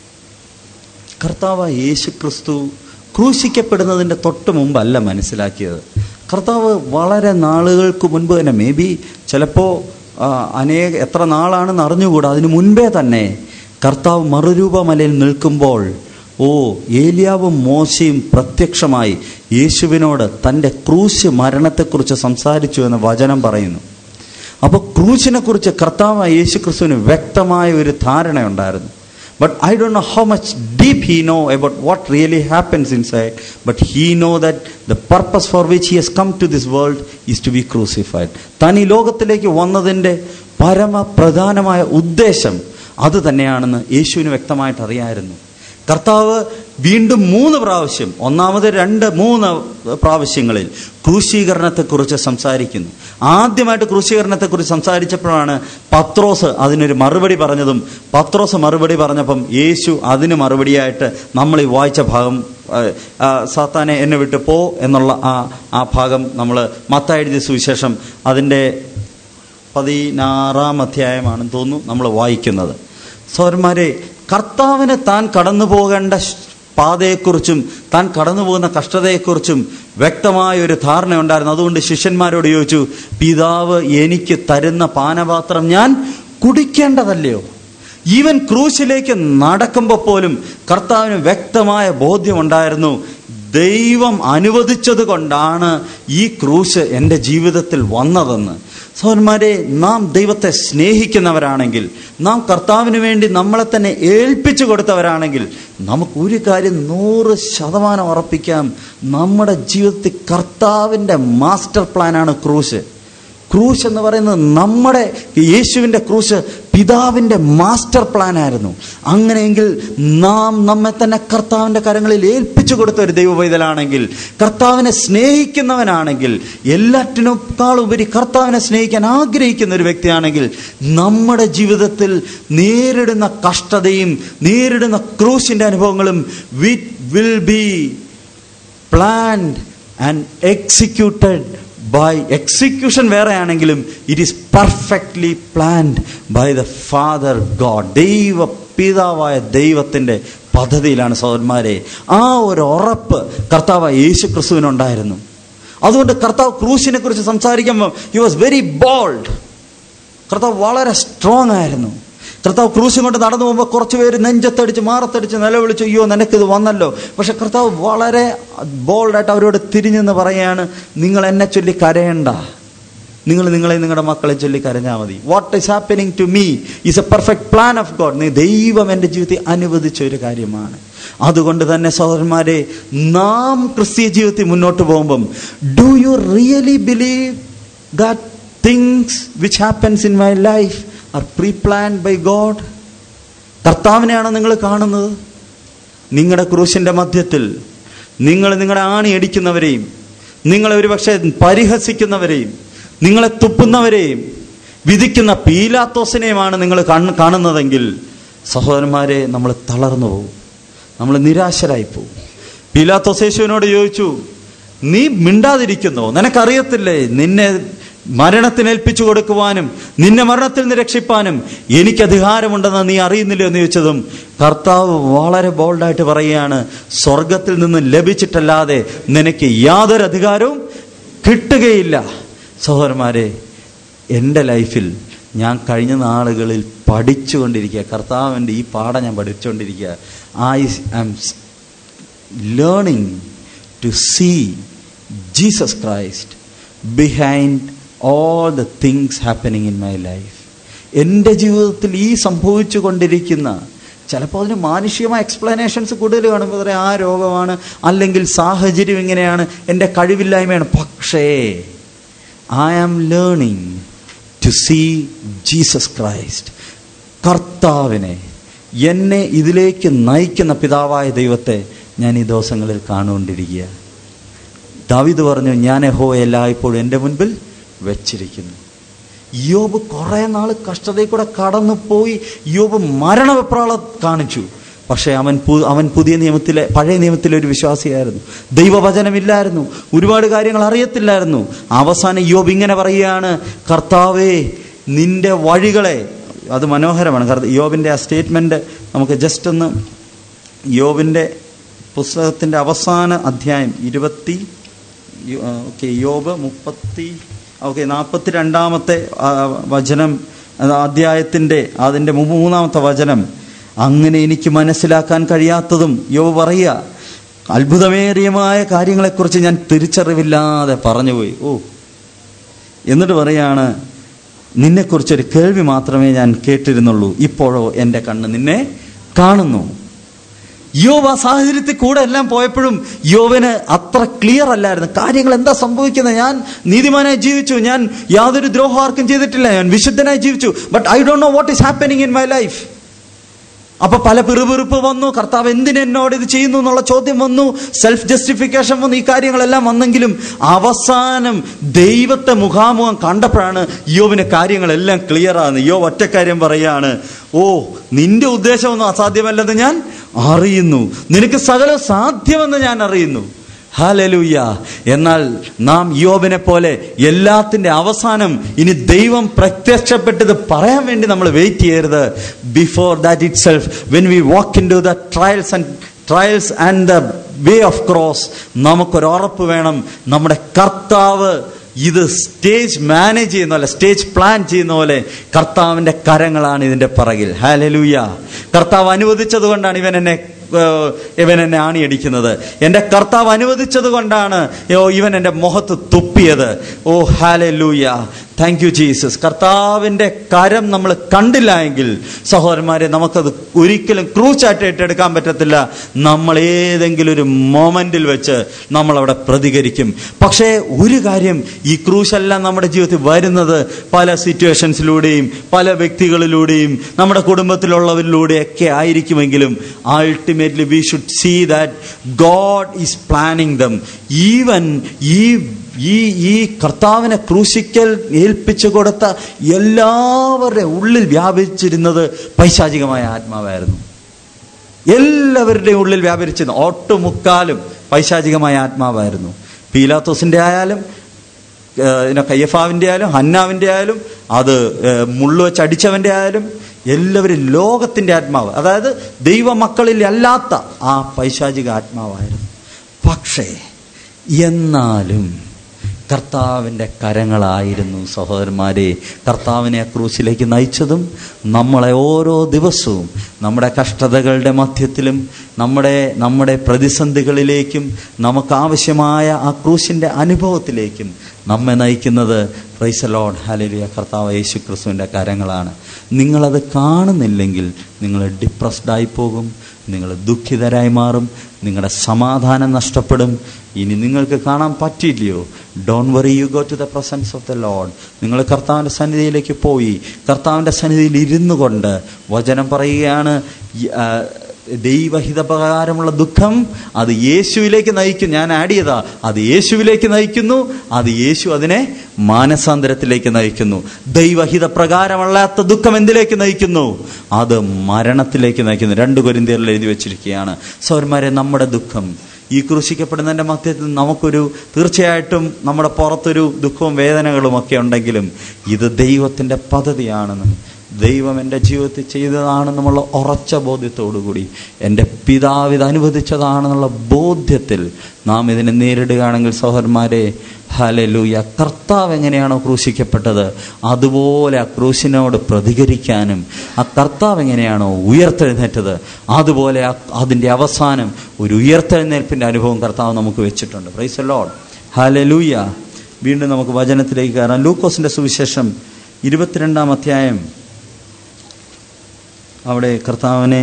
കർത്താവ് യേശു ക്രിസ്തു ക്രൂശിക്കപ്പെടുന്നതിൻ്റെ തൊട്ട് മുമ്പല്ല മനസ്സിലാക്കിയത് കർത്താവ് വളരെ നാളുകൾക്ക് മുൻപ് തന്നെ മേ ബി ചിലപ്പോൾ അനേക എത്ര നാളാണെന്ന് അറിഞ്ഞുകൂടാ അതിനു മുൻപേ തന്നെ കർത്താവ് മറുരൂപമലയിൽ നിൽക്കുമ്പോൾ ഓ ഏലിയാവും മോശയും പ്രത്യക്ഷമായി യേശുവിനോട് തൻ്റെ ക്രൂശ് മരണത്തെക്കുറിച്ച് സംസാരിച്ചു എന്ന് വചനം പറയുന്നു അപ്പോൾ ക്രൂശിനെ കുറിച്ച് കർത്താവ് യേശു ക്രിസ്തുവിന് വ്യക്തമായ ഒരു ധാരണയുണ്ടായിരുന്നു but I don't know how much deep he know about what really happens inside but he know that the purpose for which he has come to this world is to be crucified താൻ ഈ ലോകത്തിലേക്ക് വന്നതിൻ്റെ പരമപ്രധാനമായ ഉദ്ദേശം അത് തന്നെയാണെന്ന് യേശുവിന് വ്യക്തമായിട്ട് അറിയാമായിരുന്നു കർത്താവ് വീണ്ടും മൂന്ന് പ്രാവശ്യം ഒന്നാമത് രണ്ട് മൂന്ന് പ്രാവശ്യങ്ങളിൽ ക്രൂശീകരണത്തെക്കുറിച്ച് സംസാരിക്കുന്നു ആദ്യമായിട്ട് ക്രൂശീകരണത്തെക്കുറിച്ച് സംസാരിച്ചപ്പോഴാണ് പത്രോസ് അതിനൊരു മറുപടി പറഞ്ഞതും പത്രോസ് മറുപടി പറഞ്ഞപ്പം യേശു അതിന് മറുപടിയായിട്ട് നമ്മൾ ഈ വായിച്ച ഭാഗം സാത്താനെ എന്നെ വിട്ട് പോ എന്നുള്ള ആ ആ ഭാഗം നമ്മൾ മത്തായെഴുതിയ സുവിശേഷം അതിൻ്റെ പതിനാറാം അധ്യായമാണെന്ന് തോന്നുന്നു നമ്മൾ വായിക്കുന്നത് സോരന്മാരെ കർത്താവിന് താൻ കടന്നു പോകേണ്ട പാതയെക്കുറിച്ചും താൻ കടന്നു പോകുന്ന കഷ്ടതയെക്കുറിച്ചും വ്യക്തമായ ഒരു ധാരണ ഉണ്ടായിരുന്നു അതുകൊണ്ട് ശിഷ്യന്മാരോട് ചോദിച്ചു പിതാവ് എനിക്ക് തരുന്ന പാനപാത്രം ഞാൻ കുടിക്കേണ്ടതല്ലയോ ഈവൻ ക്രൂശിലേക്ക് നടക്കുമ്പോൾ പോലും കർത്താവിന് വ്യക്തമായ ബോധ്യമുണ്ടായിരുന്നു ദൈവം അനുവദിച്ചത് കൊണ്ടാണ് ഈ ക്രൂശ് എൻ്റെ ജീവിതത്തിൽ വന്നതെന്ന് സഹോദരന്മാരെ നാം ദൈവത്തെ സ്നേഹിക്കുന്നവരാണെങ്കിൽ നാം കർത്താവിന് വേണ്ടി നമ്മളെ തന്നെ ഏൽപ്പിച്ചു കൊടുത്തവരാണെങ്കിൽ നമുക്ക് ഒരു കാര്യം നൂറ് ശതമാനം ഉറപ്പിക്കാം നമ്മുടെ ജീവിതത്തിൽ കർത്താവിൻ്റെ മാസ്റ്റർ പ്ലാനാണ് ക്രൂശ് ക്രൂശ് എന്ന് പറയുന്നത് നമ്മുടെ യേശുവിൻ്റെ ക്രൂശ് പിതാവിൻ്റെ മാസ്റ്റർ പ്ലാൻ ആയിരുന്നു അങ്ങനെയെങ്കിൽ നാം നമ്മെ തന്നെ കർത്താവിൻ്റെ കരങ്ങളിൽ ഏൽപ്പിച്ചു കൊടുത്ത ഒരു ദൈവവൈതലാണെങ്കിൽ കർത്താവിനെ സ്നേഹിക്കുന്നവനാണെങ്കിൽ എല്ലാറ്റിനേക്കാൾ ഉപരി കർത്താവിനെ സ്നേഹിക്കാൻ ആഗ്രഹിക്കുന്ന ഒരു വ്യക്തിയാണെങ്കിൽ നമ്മുടെ ജീവിതത്തിൽ നേരിടുന്ന കഷ്ടതയും നേരിടുന്ന ക്രൂശിൻ്റെ അനുഭവങ്ങളും it will be planned and executed by execution വേറെ ആണെങ്കിലും it is perfectly planned by the father God ദൈവ പിതാവായ ദൈവത്തിൻ്റെ പദ്ധതിയിലാണ് സഹോദരന്മാരെ ആ ഒരു ഉറപ്പ് കർത്താവ് യേശു ക്രിസ്തുവിനുണ്ടായിരുന്നു അതുകൊണ്ട് കർത്താവ് ക്രൂശിനെ കുറിച്ച് സംസാരിക്കുമ്പോൾ ഹി വാസ് വെരി ബോൾഡ് കർത്താവ് വളരെ സ്ട്രോങ് ആയിരുന്നു കർത്താവ് ക്രൂശും കൊണ്ട് നടന്നു പോകുമ്പോൾ കുറച്ച് പേര് നെഞ്ചത്തടിച്ച് മാറത്തടിച്ച് നിലവിളിച്ചു അയ്യോ നിനക്കിത് വന്നല്ലോ പക്ഷെ കർത്താവ് വളരെ ബോൾഡായിട്ട് അവരോട് തിരിഞ്ഞെന്ന് പറയുകയാണ് നിങ്ങൾ എന്നെ ചൊല്ലി കരയണ്ട നിങ്ങൾ നിങ്ങളെ നിങ്ങളുടെ മക്കളെ ചൊല്ലി കരഞ്ഞാൽ മതി what is happening to me is a perfect plan of God ദൈവം എൻ്റെ ജീവിതത്തിൽ അനുവദിച്ച ഒരു കാര്യമാണ് അതുകൊണ്ട് തന്നെ സഹോദരന്മാരെ നാം ക്രിസ്തീയ ജീവിതത്തിൽ മുന്നോട്ട് പോകുമ്പം do you really believe that things which happens in my life are pre planned by God കർത്താവിനെയാണോ നിങ്ങൾ കാണുന്നത് നിങ്ങളുടെ ക്രൂശിൻ്റെ മധ്യത്തിൽ നിങ്ങൾ നിങ്ങളുടെ ആണി അടിക്കുന്നവരെയും നിങ്ങളെ ഒരുപക്ഷെ പരിഹസിക്കുന്നവരെയും നിങ്ങളെ തുപ്പുന്നവരെയും വിധിക്കുന്ന പീലാത്തോസിനെയുമാണ് നിങ്ങൾ കാണുന്നതെങ്കിൽ സഹോദരന്മാരെ നമ്മൾ തളർന്നു പോകും നമ്മൾ നിരാശരായി പോകും പീലാത്തോസ് യേശുവിനോട് ചോദിച്ചു നീ മിണ്ടാതിരിക്കുന്നോ നിനക്കറിയത്തില്ലേ നിന്നെ മരണത്തിന് ഏൽപ്പിച്ചു കൊടുക്കുവാനും നിന്നെ മരണത്തിൽ നിന്ന് രക്ഷിപ്പാനും എനിക്ക് അധികാരമുണ്ടെന്ന് നീ അറിയുന്നില്ല എന്ന് ചോദിച്ചതും കർത്താവ് വളരെ ബോൾഡായിട്ട് പറയുകയാണ് സ്വർഗത്തിൽ നിന്ന് ലഭിച്ചിട്ടല്ലാതെ നിനക്ക് യാതൊരു അധികാരവും കിട്ടുകയില്ല സഹോദരന്മാരെ എൻ്റെ ലൈഫിൽ ഞാൻ കഴിഞ്ഞ നാളുകളിൽ പഠിച്ചുകൊണ്ടിരിക്കുക കർത്താവിൻ്റെ ഈ പാഠം ഞാൻ പഠിച്ചുകൊണ്ടിരിക്കുക I am learning to see Jesus Christ behind all the things happening in my life എൻ്റെ ജീവിതത്തിൽ ഈ സംഭവിച്ചു കൊണ്ടിരിക്കുന്ന ചിലപ്പോൾ അതിന് മാനുഷികമായ എക്സ്പ്ലനേഷൻസ് കൂടുതൽ കാണുമ്പോൾ പറയാം ആ രോഗമാണ് അല്ലെങ്കിൽ സാഹചര്യം ഇങ്ങനെയാണ് എൻ്റെ കഴിവില്ലായ്മയാണ് പക്ഷേ I am learning to see Jesus Christ കർത്താവിനെ എന്നെ ഇതിലേക്ക് നയിക്കുന്ന പിതാവായ ദൈവത്തെ ഞാൻ ഈ ദിവസങ്ങളിൽ കാണുകൊണ്ടിരിക്കുക ദാവിദ് പറഞ്ഞു ഞാൻ യഹോ എല്ലായ്പ്പോഴും എൻ്റെ മുൻപിൽ വെച്ചിരിക്കുന്നു യോബ് കുറെ നാൾ കഷ്ടതയിൽ കൂടെ കടന്നു പോയി യോബ് മരണവെപ്രാളം കാണിച്ചു പക്ഷേ അവൻ അവൻ പുതിയ നിയമത്തിലെ പഴയ നിയമത്തിലെ ഒരു വിശ്വാസിയായിരുന്നു ദൈവവചനമില്ലായിരുന്നു ഒരുപാട് കാര്യങ്ങൾ അറിയത്തില്ലായിരുന്നു അവസാനം യോബ് ഇങ്ങനെ പറയുകയാണ് കർത്താവേ നിന്റെ വഴികളെ അത് മനോഹരമാണ് യോബിൻ്റെ ആ സ്റ്റേറ്റ്മെൻറ്റ് നമുക്ക് ജസ്റ്റ് ഒന്ന് യോബിൻ്റെ പുസ്തകത്തിൻ്റെ അവസാന അധ്യായം ഇരുപത്തി ഓക്കെ യോബ് മുപ്പത്തി ഓക്കെ നാൽപ്പത്തി രണ്ടാമത്തെ വചനം അധ്യായത്തിൻ്റെ അതിൻ്റെ മൂന്നാമത്തെ വചനം അങ്ങനെ എനിക്ക് മനസ്സിലാക്കാൻ കഴിയാത്തതും യോബ് പറയുക അത്ഭുതമേറിയമായ കാര്യങ്ങളെക്കുറിച്ച് ഞാൻ തിരിച്ചറിവില്ലാതെ പറഞ്ഞുപോയി ഓ എന്നിട്ട് പറയാണ് നിന്നെക്കുറിച്ചൊരു കേൾവി മാത്രമേ ഞാൻ കേട്ടിരുന്നുള്ളൂ ഇപ്പോഴോ എൻ്റെ കണ്ണ് നിന്നെ കാണുന്നു യോവ് ആ സാഹചര്യത്തിൽ കൂടെ എല്ലാം പോയപ്പോഴും യോവന് അത്ര ക്ലിയർ അല്ലായിരുന്നു കാര്യങ്ങൾ എന്താ സംഭവിക്കുന്നത് ഞാൻ നീതിമാനായി ജീവിച്ചു ഞാൻ യാതൊരു ദ്രോഹം ആർക്കും ചെയ്തിട്ടില്ല ഞാൻ വിശുദ്ധനായി ജീവിച്ചു but I don't know what is happening in my life അപ്പൊ പല പിറുപിറുപ്പ് വന്നു കർത്താവ് എന്തിന് എന്നോട് ഇത് ചെയ്യുന്നു എന്നുള്ള ചോദ്യം വന്നു സെൽഫ് ജസ്റ്റിഫിക്കേഷൻ വന്നു ഈ കാര്യങ്ങളെല്ലാം വന്നെങ്കിലും അവസാനം ദൈവത്തെ മുഖാമുഖം കണ്ടപ്പോഴാണ് യോവിന് കാര്യങ്ങളെല്ലാം ക്ലിയർ ആകുന്നത് യോ ഒറ്റക്കാര്യം പറയാണ് ഓ നിന്റെ ഉദ്ദേശമൊന്നും അസാധ്യമല്ലെന്ന് ഞാൻ അറിയുന്നു നിനക്ക് സകലം സാധ്യമെന്ന് ഞാൻ അറിയുന്നു ഹാലലൂയ എന്നാൽ നാം യോബിനെ പോലെ എല്ലാത്തിന്റെ അവസാനം ഇനി ദൈവം പ്രത്യക്ഷപ്പെട്ടത് പറയാൻ വേണ്ടി നമ്മൾ വെയിറ്റ് ചെയ്യരുത് before that itself when we walk into the trials and trials and the way of cross നമുക്കൊരു ഉറപ്പ് വേണം നമ്മുടെ കർത്താവ് ഇത് സ്റ്റേജ് മാനേജ് ചെയ്യുന്ന പോലെ സ്റ്റേജ് പ്ലാൻ ചെയ്യുന്ന പോലെ കർത്താവിന്റെ കരങ്ങളാണ് ഇതിന്റെ പിറകിൽ ഹാലലൂയ കർത്താവ് അനുവദിച്ചത് കൊണ്ടാണ് ഇവൻ എന്നെ ഏഹ്, ഇവൻ എന്നെ ആണിയടിക്കുന്നത് എൻ്റെ കർത്താവ് അനുവദിച്ചത് കൊണ്ടാണ് യോ ഇവൻ എൻ്റെ മുഖത്ത് തുപ്പിയത് oh hallelujah thank you Jesus കർത്താവിൻ്റെ കരം നമ്മൾ കണ്ടില്ല എങ്കിൽ സഹോദരന്മാരെ നമുക്കത് ഒരിക്കലും ക്രൂച്ചായിട്ട് ഏറ്റെടുക്കാൻ പറ്റത്തില്ല നമ്മൾ ഏതെങ്കിലും ഒരു മൊമെന്റിൽ വെച്ച് നമ്മൾ അവിടെ പ്രതികരിക്കും പക്ഷേ ഒരു കാര്യം ഈ ക്രൂശെല്ലാം നമ്മുടെ ജീവിതത്തിൽ വരുന്നത് പല സിറ്റുവേഷൻസിലൂടെയും പല വ്യക്തികളിലൂടെയും നമ്മുടെ കുടുംബത്തിലുള്ളവരിലൂടെയൊക്കെ ആയിരിക്കുമെങ്കിലും ultimately we should see that God is planning them even ഈ ഈ ഈ കർത്താവിനെ ക്രൂശിക്കൽ ഏൽപ്പിച്ചു കൊടുത്ത എല്ലാവരുടെ ഉള്ളിൽ വ്യാപിച്ചിരുന്നത് പൈശാചികമായ ആത്മാവായിരുന്നു എല്ലാവരുടെയും ഉള്ളിൽ വ്യാപരിച്ചിരുന്നു ഒട്ടുമുക്കാലും പൈശാചികമായ ആത്മാവായിരുന്നു പീലാത്തോസിന്റെ ആയാലും ഏഹ്, പിന്നെ കയ്യഫാവിന്റെ ആയാലും ഹന്നാവിന്റെ ആയാലും അത് ഏഹ്, മുള്ളു വെച്ച് അടിച്ചവന്റെ ആയാലും എല്ലാവരും ലോകത്തിന്റെ ആത്മാവ് അതായത് ദൈവമക്കളിൽ അല്ലാത്ത ആ പൈശാചിക ആത്മാവായിരുന്നു പക്ഷേ എന്നാലും കർത്താവിൻ്റെ കരങ്ങളായിരുന്നു സഹോദരന്മാരെ കർത്താവിനെ ആ ക്രൂശിലേക്ക് നയിച്ചതും നമ്മളെ ഓരോ ദിവസവും നമ്മുടെ കഷ്ടതകളുടെ മധ്യത്തിലും നമ്മുടെ നമ്മുടെ പ്രതിസന്ധികളിലേക്കും നമുക്ക് ആവശ്യമായ ആ ക്രൂശിൻ്റെ അനുഭവത്തിലേക്കും നമ്മെ നയിക്കുന്നത് പ്രൈസലോഡ് ഹലരിയ കർത്താവ് യേശു ക്രിസ്തുവിൻ്റെ കരങ്ങളാണ് നിങ്ങളത് കാണുന്നില്ലെങ്കിൽ നിങ്ങൾ ഡിപ്രസ്ഡായി പോകും നിങ്ങൾ ദുഃഖിതരായി മാറും നിങ്ങളുടെ സമാധാനം നഷ്ടപ്പെടും ഇനി നിങ്ങൾക്ക് കാണാൻ പറ്റില്ലയോ don't worry you go to the presence of the Lord നിങ്ങൾ കർത്താവിൻ്റെ സന്നിധിയിലേക്ക് പോയി കർത്താവിൻ്റെ സന്നിധിയിൽ ഇരുന്നു കൊണ്ട് വചനം പറയുകയാണ് ഈ, ആ, ദൈവഹിതപ്രകാരമുള്ള ദുഃഖം അത് യേശുവിലേക്ക് നയിക്കും ഞാൻ ആഡ് ചെയ്താ അത് യേശുവിലേക്ക് നയിക്കുന്നു അത് യേശു അതിനെ മാനസാന്തരത്തിലേക്ക് നയിക്കുന്നു ദൈവഹിത പ്രകാരമല്ലാത്ത ദുഃഖം എന്തിലേക്ക് നയിക്കുന്നു അത് മരണത്തിലേക്ക് നയിക്കുന്നു രണ്ട് കൊരിന്തിയറിൽ എഴുതി വെച്ചിരിക്കുകയാണ് സൗരന്മാരെ നമ്മുടെ ദുഃഖം ഈ ക്രൂശിക്കപ്പെടുന്നതിൻ്റെ മധ്യത്തിൽ നമുക്കൊരു തീർച്ചയായിട്ടും നമ്മുടെ പുറത്തൊരു ദുഃഖവും വേദനകളും ഒക്കെ ഉണ്ടെങ്കിലും ഇത് ദൈവത്തിൻ്റെ പദ്ധതിയാണെന്ന് ദൈവം എൻ്റെ ജീവിതത്തിൽ ചെയ്തതാണെന്നുള്ള ഉറച്ച ബോധ്യത്തോടുകൂടി എൻ്റെ പിതാവ് ഇത് അനുവദിച്ചതാണെന്നുള്ള ബോധ്യത്തിൽ നാം ഇതിനെ നേരിടുകയാണെങ്കിൽ സഹോദരന്മാരെ ഹലലൂയ കർത്താവ് എങ്ങനെയാണോ ക്രൂശിക്കപ്പെട്ടത് അതുപോലെ ആ ക്രൂശിനോട് പ്രതികരിക്കാനും ആ കർത്താവ് എങ്ങനെയാണോ ഉയർത്തെഴുന്നേറ്റത് അതുപോലെ ആ അതിൻ്റെ അവസാനം ഒരു ഉയർത്തെഴുന്നേൽപ്പിൻ്റെ അനുഭവം കർത്താവ് നമുക്ക് വെച്ചിട്ടുണ്ട് പ്രൈസ് ലോഡ് ഹലലൂയ വീണ്ടും നമുക്ക് വചനത്തിലേക്ക് കയറാം ലൂക്കോസിന്റെ സുവിശേഷം ഇരുപത്തിരണ്ടാം അധ്യായം അവിടെ കർത്താവിനെ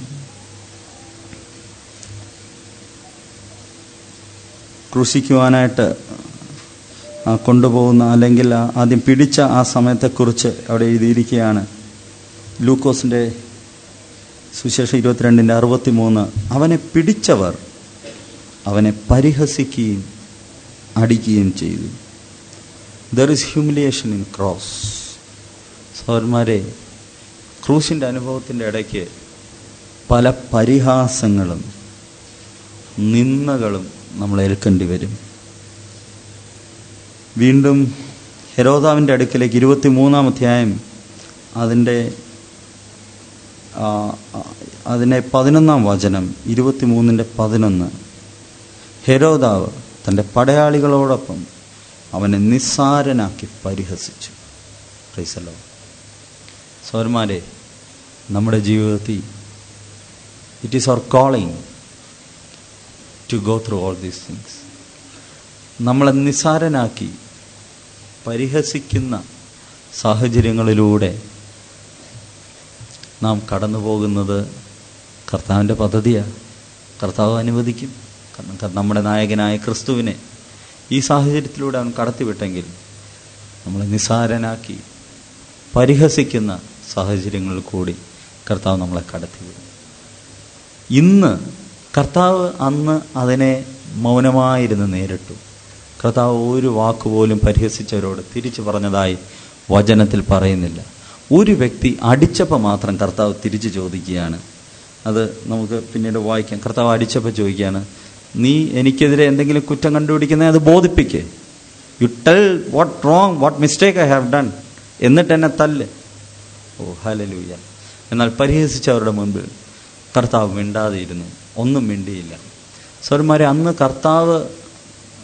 ക്രൂശിക്കുവാനായിട്ട് ആ കൊണ്ടുപോകുന്ന അല്ലെങ്കിൽ ആ ആദ്യം പിടിച്ച ആ സമയത്തെക്കുറിച്ച് അവിടെ എഴുതിയിരിക്കുകയാണ് ലൂക്കോസിൻ്റെ സുശേഷം ഇരുപത്തിരണ്ടിൻ്റെ അറുപത്തി മൂന്ന് അവനെ പിടിച്ചവർ അവനെ പരിഹസിക്കുകയും അടിക്കുകയും ചെയ്തു there is humiliation in cross സഹോദരന്മാരെ ക്രൂശിൻ്റെ അനുഭവത്തിൻ്റെ ഇടയ്ക്ക് പല പരിഹാസങ്ങളും നിന്ദകളും നമ്മൾ ഏൽക്കേണ്ടി വരും വീണ്ടും ഹെരോദാവിൻ്റെ അടുക്കലേക്ക് ഇരുപത്തി മൂന്നാം അധ്യായം അതിൻ്റെ ആ, ആ, അതിനെ പതിനൊന്നാം വചനം ഇരുപത്തി മൂന്നിൻ്റെ പതിനൊന്ന് ഹെരോദാവ് തൻ്റെ പടയാളികളോടൊപ്പം അവനെ നിസ്സാരനാക്കി പരിഹസിച്ചു പ്രൈസല്ലോ സോർമാരെ നമ്മുടെ ജീവിതത്തിൽ it is our calling to go through all these things നമ്മളെ നിസ്സാരനാക്കി പരിഹസിക്കുന്ന സാഹചര്യങ്ങളിലൂടെ നാം കടന്നു പോകുന്നത് കർത്താവിൻ്റെ പദ്ധതിയാണ് കർത്താവ് അനുവദിക്കും കാരണം ക- നമ്മുടെ നായകനായ ക്രിസ്തുവിനെ ഈ സാഹചര്യത്തിലൂടെ അവൻ കടത്തിവിട്ടെങ്കിൽ നമ്മളെ നിസ്സാരനാക്കി പരിഹസിക്കുന്ന സാഹചര്യങ്ങളിൽ കൂടി കർത്താവ് നമ്മളെ കടത്തിവിടും ഇന്ന് കർത്താവ് അന്ന് അതിനെ മൗനമായിരുന്ന് നേരിട്ടു കർത്താവ് ഒരു വാക്കുപോലും പരിഹസിച്ചവരോട് തിരിച്ചു പറഞ്ഞതായി വചനത്തിൽ പറയുന്നില്ല ഒരു വ്യക്തി അടിച്ചപ്പോൾ മാത്രം കർത്താവ് തിരിച്ചു ചോദിക്കുകയാണ് അത് നമുക്ക് പിന്നീട് വായിക്കാം കർത്താവ് അടിച്ചപ്പോൾ ചോദിക്കുകയാണ് നീ എനിക്കെതിരെ എന്തെങ്കിലും കുറ്റം കണ്ടുപിടിക്കുന്നത് അത് ബോധിപ്പിക്കേ you tell what wrong what mistake I have done എന്നിട്ട് എന്നെ തല്ല് ഓ ഹലലൂയ എന്നാൽ പരിഹസിച്ചവരുടെ മുൻപിൽ കർത്താവ് മിണ്ടാതിരുന്നു ഒന്നും മിണ്ടിയില്ല സൗരന്മാരെ അന്ന് കർത്താവ്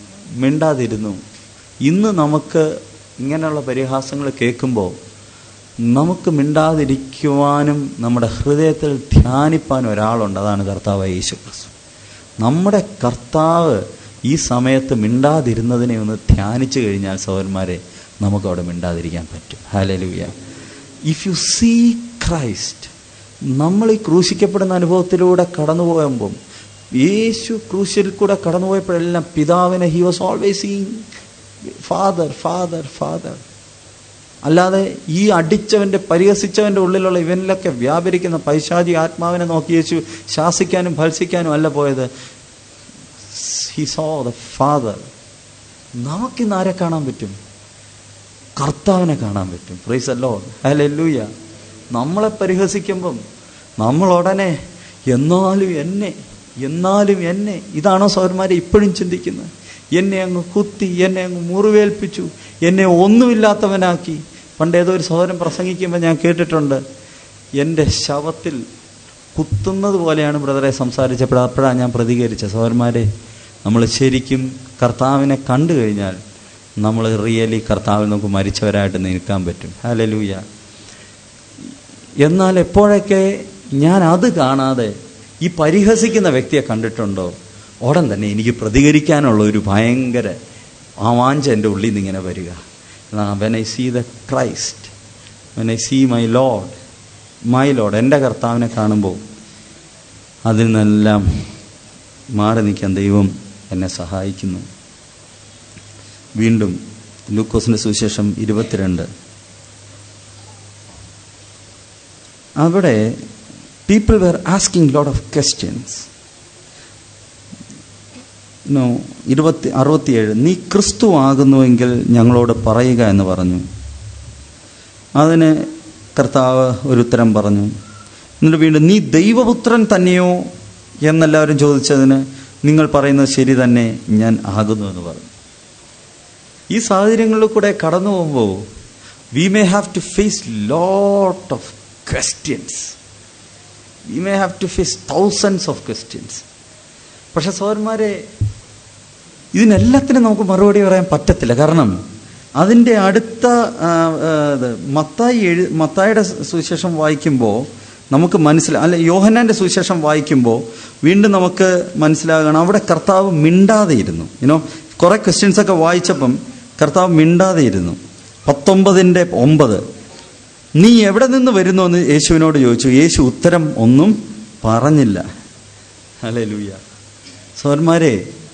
മിണ്ടാതിരുന്നു ഇന്ന് നമുക്ക് ഇങ്ങനെയുള്ള പരിഹാസങ്ങൾ കേൾക്കുമ്പോൾ നമുക്ക് മിണ്ടാതിരിക്കുവാനും നമ്മുടെ ഹൃദയത്തിൽ ധ്യാനിപ്പാനും ഒരാളുണ്ട് അതാണ് കർത്താവ് യേശു ക്രിസ്തു നമ്മുടെ കർത്താവ് ഈ സമയത്ത് മിണ്ടാതിരുന്നതിനെ ഒന്ന് ധ്യാനിച്ചു കഴിഞ്ഞാൽ സഹോദരന്മാരെ നമുക്ക് അവിടെ മിണ്ടാതിരിക്കാൻ പറ്റും hallelujah if you see Christ നമ്മൾ ഈ ക്രൂശിക്കപ്പെടുന്ന അനുഭവത്തിലൂടെ കടന്നു പോകുമ്പം യേശു ക്രൂശിൽ കൂടെ കടന്നുപോയപ്പോഴെല്ലാം പിതാവിനെ he was always seeing father father father അല്ലാതെ ഈ അടിച്ചവന്റെ പരിഹസിച്ചവന്റെ ഉള്ളിലുള്ള ഇവനിലൊക്കെ വ്യാപരിക്കുന്ന പൈശാചി ആത്മാവിനെ നോക്കി യേശു ശാസിക്കാനും ഭത്സിക്കാനും അല്ല പോയത് ഹി സോ ദ ഫാദർ നമുക്കിന്ന് ആരെ കാണാൻ പറ്റും കർത്താവിനെ കാണാൻ പറ്റും പ്രൈസ് അല്ലോ ഹല്ലേലൂയ നമ്മളെ പരിഹസിക്കുമ്പം നമ്മൾ ഉടനെ എന്നാലും എന്നെ എന്നാലും എന്നെ ഇതാണോ സൗരന്മാരെ ഇപ്പോഴും ചിന്തിക്കുന്നത് എന്നെ അങ്ങ് കുത്തി എന്നെ അങ്ങ് മുറിവേൽപ്പിച്ചു എന്നെ ഒന്നുമില്ലാത്തവനാക്കി പണ്ട് ഏതോ ഒരു സഹോദരൻ പ്രസംഗിക്കുമ്പോൾ ഞാൻ കേട്ടിട്ടുണ്ട് എൻ്റെ ശവത്തിൽ കുത്തുന്നത് പോലെയാണ് ബ്രദറെ സംസാരിച്ചപ്പോൾ അപ്പോഴാണ് ഞാൻ പ്രതികരിച്ചത് സഹോദരന്മാരെ നമ്മൾ ശരിക്കും കർത്താവിനെ കണ്ടു കഴിഞ്ഞാൽ നമ്മൾ റിയലി കർത്താവിൽ നമുക്ക് മരിച്ചവരായിട്ട് നിൽക്കാൻ പറ്റും ഹലലൂയ എന്നാൽ എപ്പോഴൊക്കെ ഞാൻ അത് കാണാതെ ഈ പരിഹസിക്കുന്ന വ്യക്തിയെ കണ്ടിട്ടുണ്ടോ ഉടൻ തന്നെ എനിക്ക് പ്രതികരിക്കാനുള്ള ഒരു ഭയങ്കര ആ വാഞ്ച എൻ്റെ ഉള്ളിൽ നിന്ന് ഇങ്ങനെ വരിക when I see the Christ when I see my Lord my Lord എൻ്റെ കർത്താവിനെ കാണുമ്പോൾ അതിൽ നിന്നെല്ലാം മാറി നിൽക്കാൻ ദൈവം എന്നെ സഹായിക്കുന്നു വീണ്ടും ലൂക്കോസിന്റെ സുവിശേഷം ഇരുപത്തിരണ്ട് അവിടെ people were asking lot of questions no ഇരുപത്തി അറുപത്തിയേഴ് നീ ക്രിസ്തു ആകുന്നുവെങ്കിൽ ഞങ്ങളോട് പറയുക എന്ന് പറഞ്ഞു അതിന് കർത്താവ് ഒരു ഉത്തരം പറഞ്ഞു എന്നിട്ട് വീണ്ടും നീ ദൈവപുത്രൻ തന്നെയോ എന്നെല്ലാവരും ചോദിച്ചതിന് നിങ്ങൾ പറയുന്നത് ശരി തന്നെ ഞാൻ ആകുന്നു എന്ന് പറഞ്ഞു ഈ സാഹചര്യങ്ങളിൽ കൂടെ കടന്നു പോകുമ്പോൾ we may have to face lot of questions we may have to face thousands of questions പക്ഷെ സോന്മാരെ ഇതിനെല്ലാത്തിനും നമുക്ക് മറുപടി പറയാൻ പറ്റത്തില്ല കാരണം അതിൻ്റെ അടുത്ത ആ, ആ, ഇത് മത്തായി എഴു മത്തായിയുടെ സുവിശേഷം വായിക്കുമ്പോൾ നമുക്ക് മനസ്സിലാ അല്ല യോഹന്നാന്റെ സുവിശേഷം വായിക്കുമ്പോൾ വീണ്ടും നമുക്ക് മനസ്സിലാകണം അവിടെ കർത്താവ് മിണ്ടാതെ ഇരുന്നു യുനോ കുറെ ക്വസ്റ്റ്യൻസ് ഒക്കെ വായിച്ചപ്പം കർത്താവ് മിണ്ടാതെ ഇരുന്നു പത്തൊമ്പതിൻ്റെ ഒമ്പത് നീ എവിടെ നിന്ന് വരുന്നു എന്ന് യേശുവിനോട് ചോദിച്ചു യേശു ഉത്തരം ഒന്നും പറഞ്ഞില്ല അല്ലേ ലൂയ സോന്മാരെ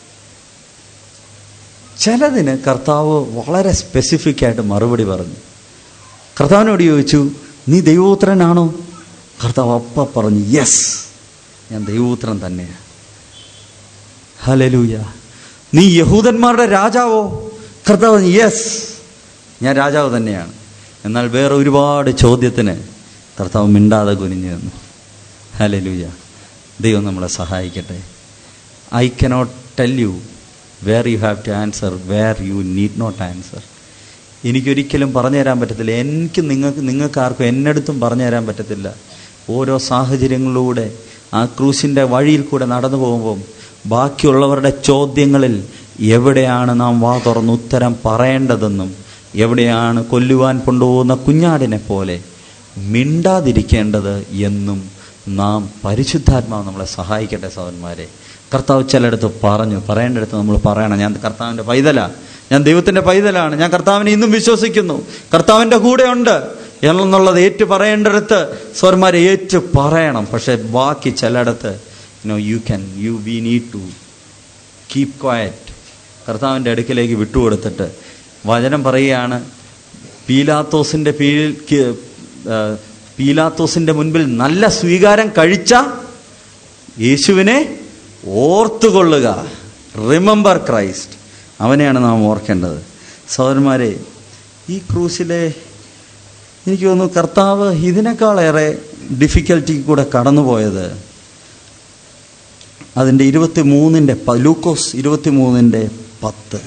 ചിലതിന് കർത്താവ് വളരെ സ്പെസിഫിക് ആയിട്ട് മറുപടി പറഞ്ഞു കർത്താവിനോട് ചോദിച്ചു നീ ദൈവപുത്രനാണോ കർത്താവ് അപ്പ പറഞ്ഞു യെസ് ഞാൻ ദൈവപുത്രൻ തന്നെയാണ് ഹലലൂയ നീ യഹൂദന്മാരുടെ രാജാവോ കർത്താവ് യെസ് ഞാൻ രാജാവ് തന്നെയാണ് എന്നാൽ വേറെ ഒരുപാട് ചോദ്യത്തിന് കർത്താവ് മിണ്ടാതെ കുനിഞ്ഞു നിന്നു ഹലലൂയ ദൈവം നമ്മളെ സഹായിക്കട്ടെ I cannot tell you where you have to answer where you need not answer എനിക്കൊരിക്കലും പറഞ്ഞു തരാൻ പറ്റത്തില്ല എനിക്ക് നിങ്ങൾക്ക് നിങ്ങൾക്ക് ആർക്കും എന്നടുത്തും പറഞ്ഞു തരാൻ പറ്റത്തില്ല ഓരോ സാഹചര്യങ്ങളിലൂടെ ആ ക്രൂശിൻ്റെ വഴിയിൽ കൂടെ നടന്നു പോകുമ്പം ബാക്കിയുള്ളവരുടെ ചോദ്യങ്ങളിൽ എവിടെയാണ് നാം വാ തുറന്ന് ഉത്തരം പറയേണ്ടതെന്നും എവിടെയാണ് കൊല്ലുവാൻ കൊണ്ടുപോകുന്ന കുഞ്ഞാടിനെ പോലെ മിണ്ടാതിരിക്കേണ്ടത് എന്നും നാം പരിശുദ്ധാത്മാവ് നമ്മളെ സഹായിക്കട്ടെ സഹോദരന്മാരെ കർത്താവ് ചിലയിടത്ത് പറഞ്ഞു പറയേണ്ടടുത്ത് നമ്മൾ പറയണം ഞാൻ കർത്താവിൻ്റെ പൈതല ഞാൻ ദൈവത്തിൻ്റെ പൈതലാണ് ഞാൻ കർത്താവിനെ ഇന്നും വിശ്വസിക്കുന്നു കർത്താവിൻ്റെ കൂടെ ഉണ്ട് എന്നുള്ളത് ഏറ്റു പറയേണ്ടടുത്ത് സ്വരന്മാരെ ഏറ്റു പറയണം പക്ഷെ ബാക്കി ചിലയിടത്ത് no you can you we need to keep quiet കർത്താവിൻ്റെ അടുക്കിലേക്ക് വിട്ടുകൊടുത്തിട്ട് വചനം പറയുകയാണ് പീലാത്തോസിൻ്റെ കീഴിൽ കി- ആ, പീലാത്തോസിൻ്റെ മുൻപിൽ നല്ല സ്വീകാരം കഴിച്ച യേശുവിനെ ഓർത്തുകൊള്ളുക റിമെമ്പർ ക്രൈസ്റ്റ് അവനെയാണ് നാം ഓർക്കേണ്ടത് സഹോദരന്മാരെ ഈ ക്രൂശിലെ എനിക്ക് തോന്നുന്നു കർത്താവ് ഇതിനേക്കാളേറെ ഡിഫിക്കൽറ്റി കൂടെ കടന്നുപോയത് അതിൻ്റെ ഇരുപത്തി മൂന്നിൻ്റെ ലൂക്കോസ് ഇരുപത്തി മൂന്നിൻ്റെ പത്ത്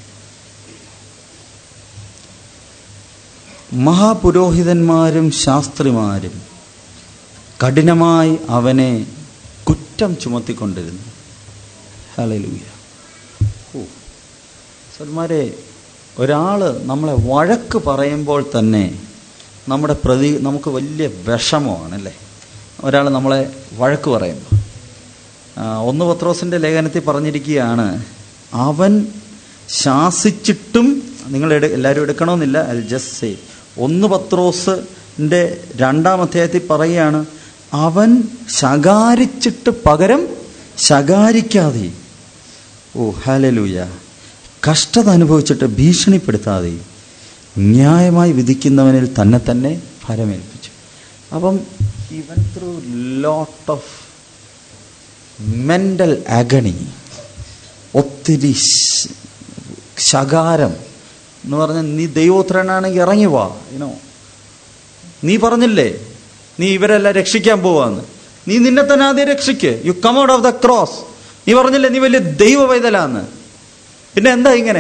മഹാപുരോഹിതന്മാരും ശാസ്ത്രിമാരും കഠിനമായി അവനെ കുറ്റം ചുമത്തിക്കൊണ്ടിരുന്നു ഹല്ലേലൂയ ഓ സന്മാരെ ഒരാൾ നമ്മളെ വഴക്ക് പറയുമ്പോൾ തന്നെ നമ്മുടെ പ്രതി നമുക്ക് വലിയ വിഷമമാണല്ലേ ഒരാൾ നമ്മളെ വഴക്ക് പറയുമ്പോൾ ആ, ഒന്ന് പത്രോസിൻ്റെ ലേഖനത്തിൽ പറഞ്ഞിരിക്കുകയാണ് അവൻ ശാസിച്ചിട്ടും നിങ്ങൾ എടു എല്ലാവരും എടുക്കണമെന്നില്ല ഐ ജസ്റ്റ് സേ ഒന്ന് പത്രോസിൻ്റെ രണ്ടാം അധ്യായത്തിൽ പറയുകയാണ് അവൻ ശകാരിച്ചിട്ട് പകരം ശകാരിക്കാതെ ഓ ഹാലലൂയ കഷ്ടത അനുഭവിച്ചിട്ട് ഭീഷണിപ്പെടുത്താതെ ന്യായമായി വിധിക്കുന്നവനിൽ തന്നെ തന്നെ ഫലമേൽപ്പിച്ചു അപ്പം even through lot of mental agony ഒത്തിരി ശ- ശകാരം എന്ന് പറഞ്ഞാൽ നീ ദൈവോത്രനാണെങ്കിൽ ഇറങ്ങി വാ ഇനോ നീ പറഞ്ഞില്ലേ നീ ഇവരെല്ലാം രക്ഷിക്കാൻ പോവാന്ന് നീ നിന്നെ തന്നെ ആദ്യം രക്ഷിക്ക് you come out of the cross നീ പറഞ്ഞില്ലേ നീ വലിയ ദൈവ പൈതലാന്ന് പിന്നെ എന്താ ഇങ്ങനെ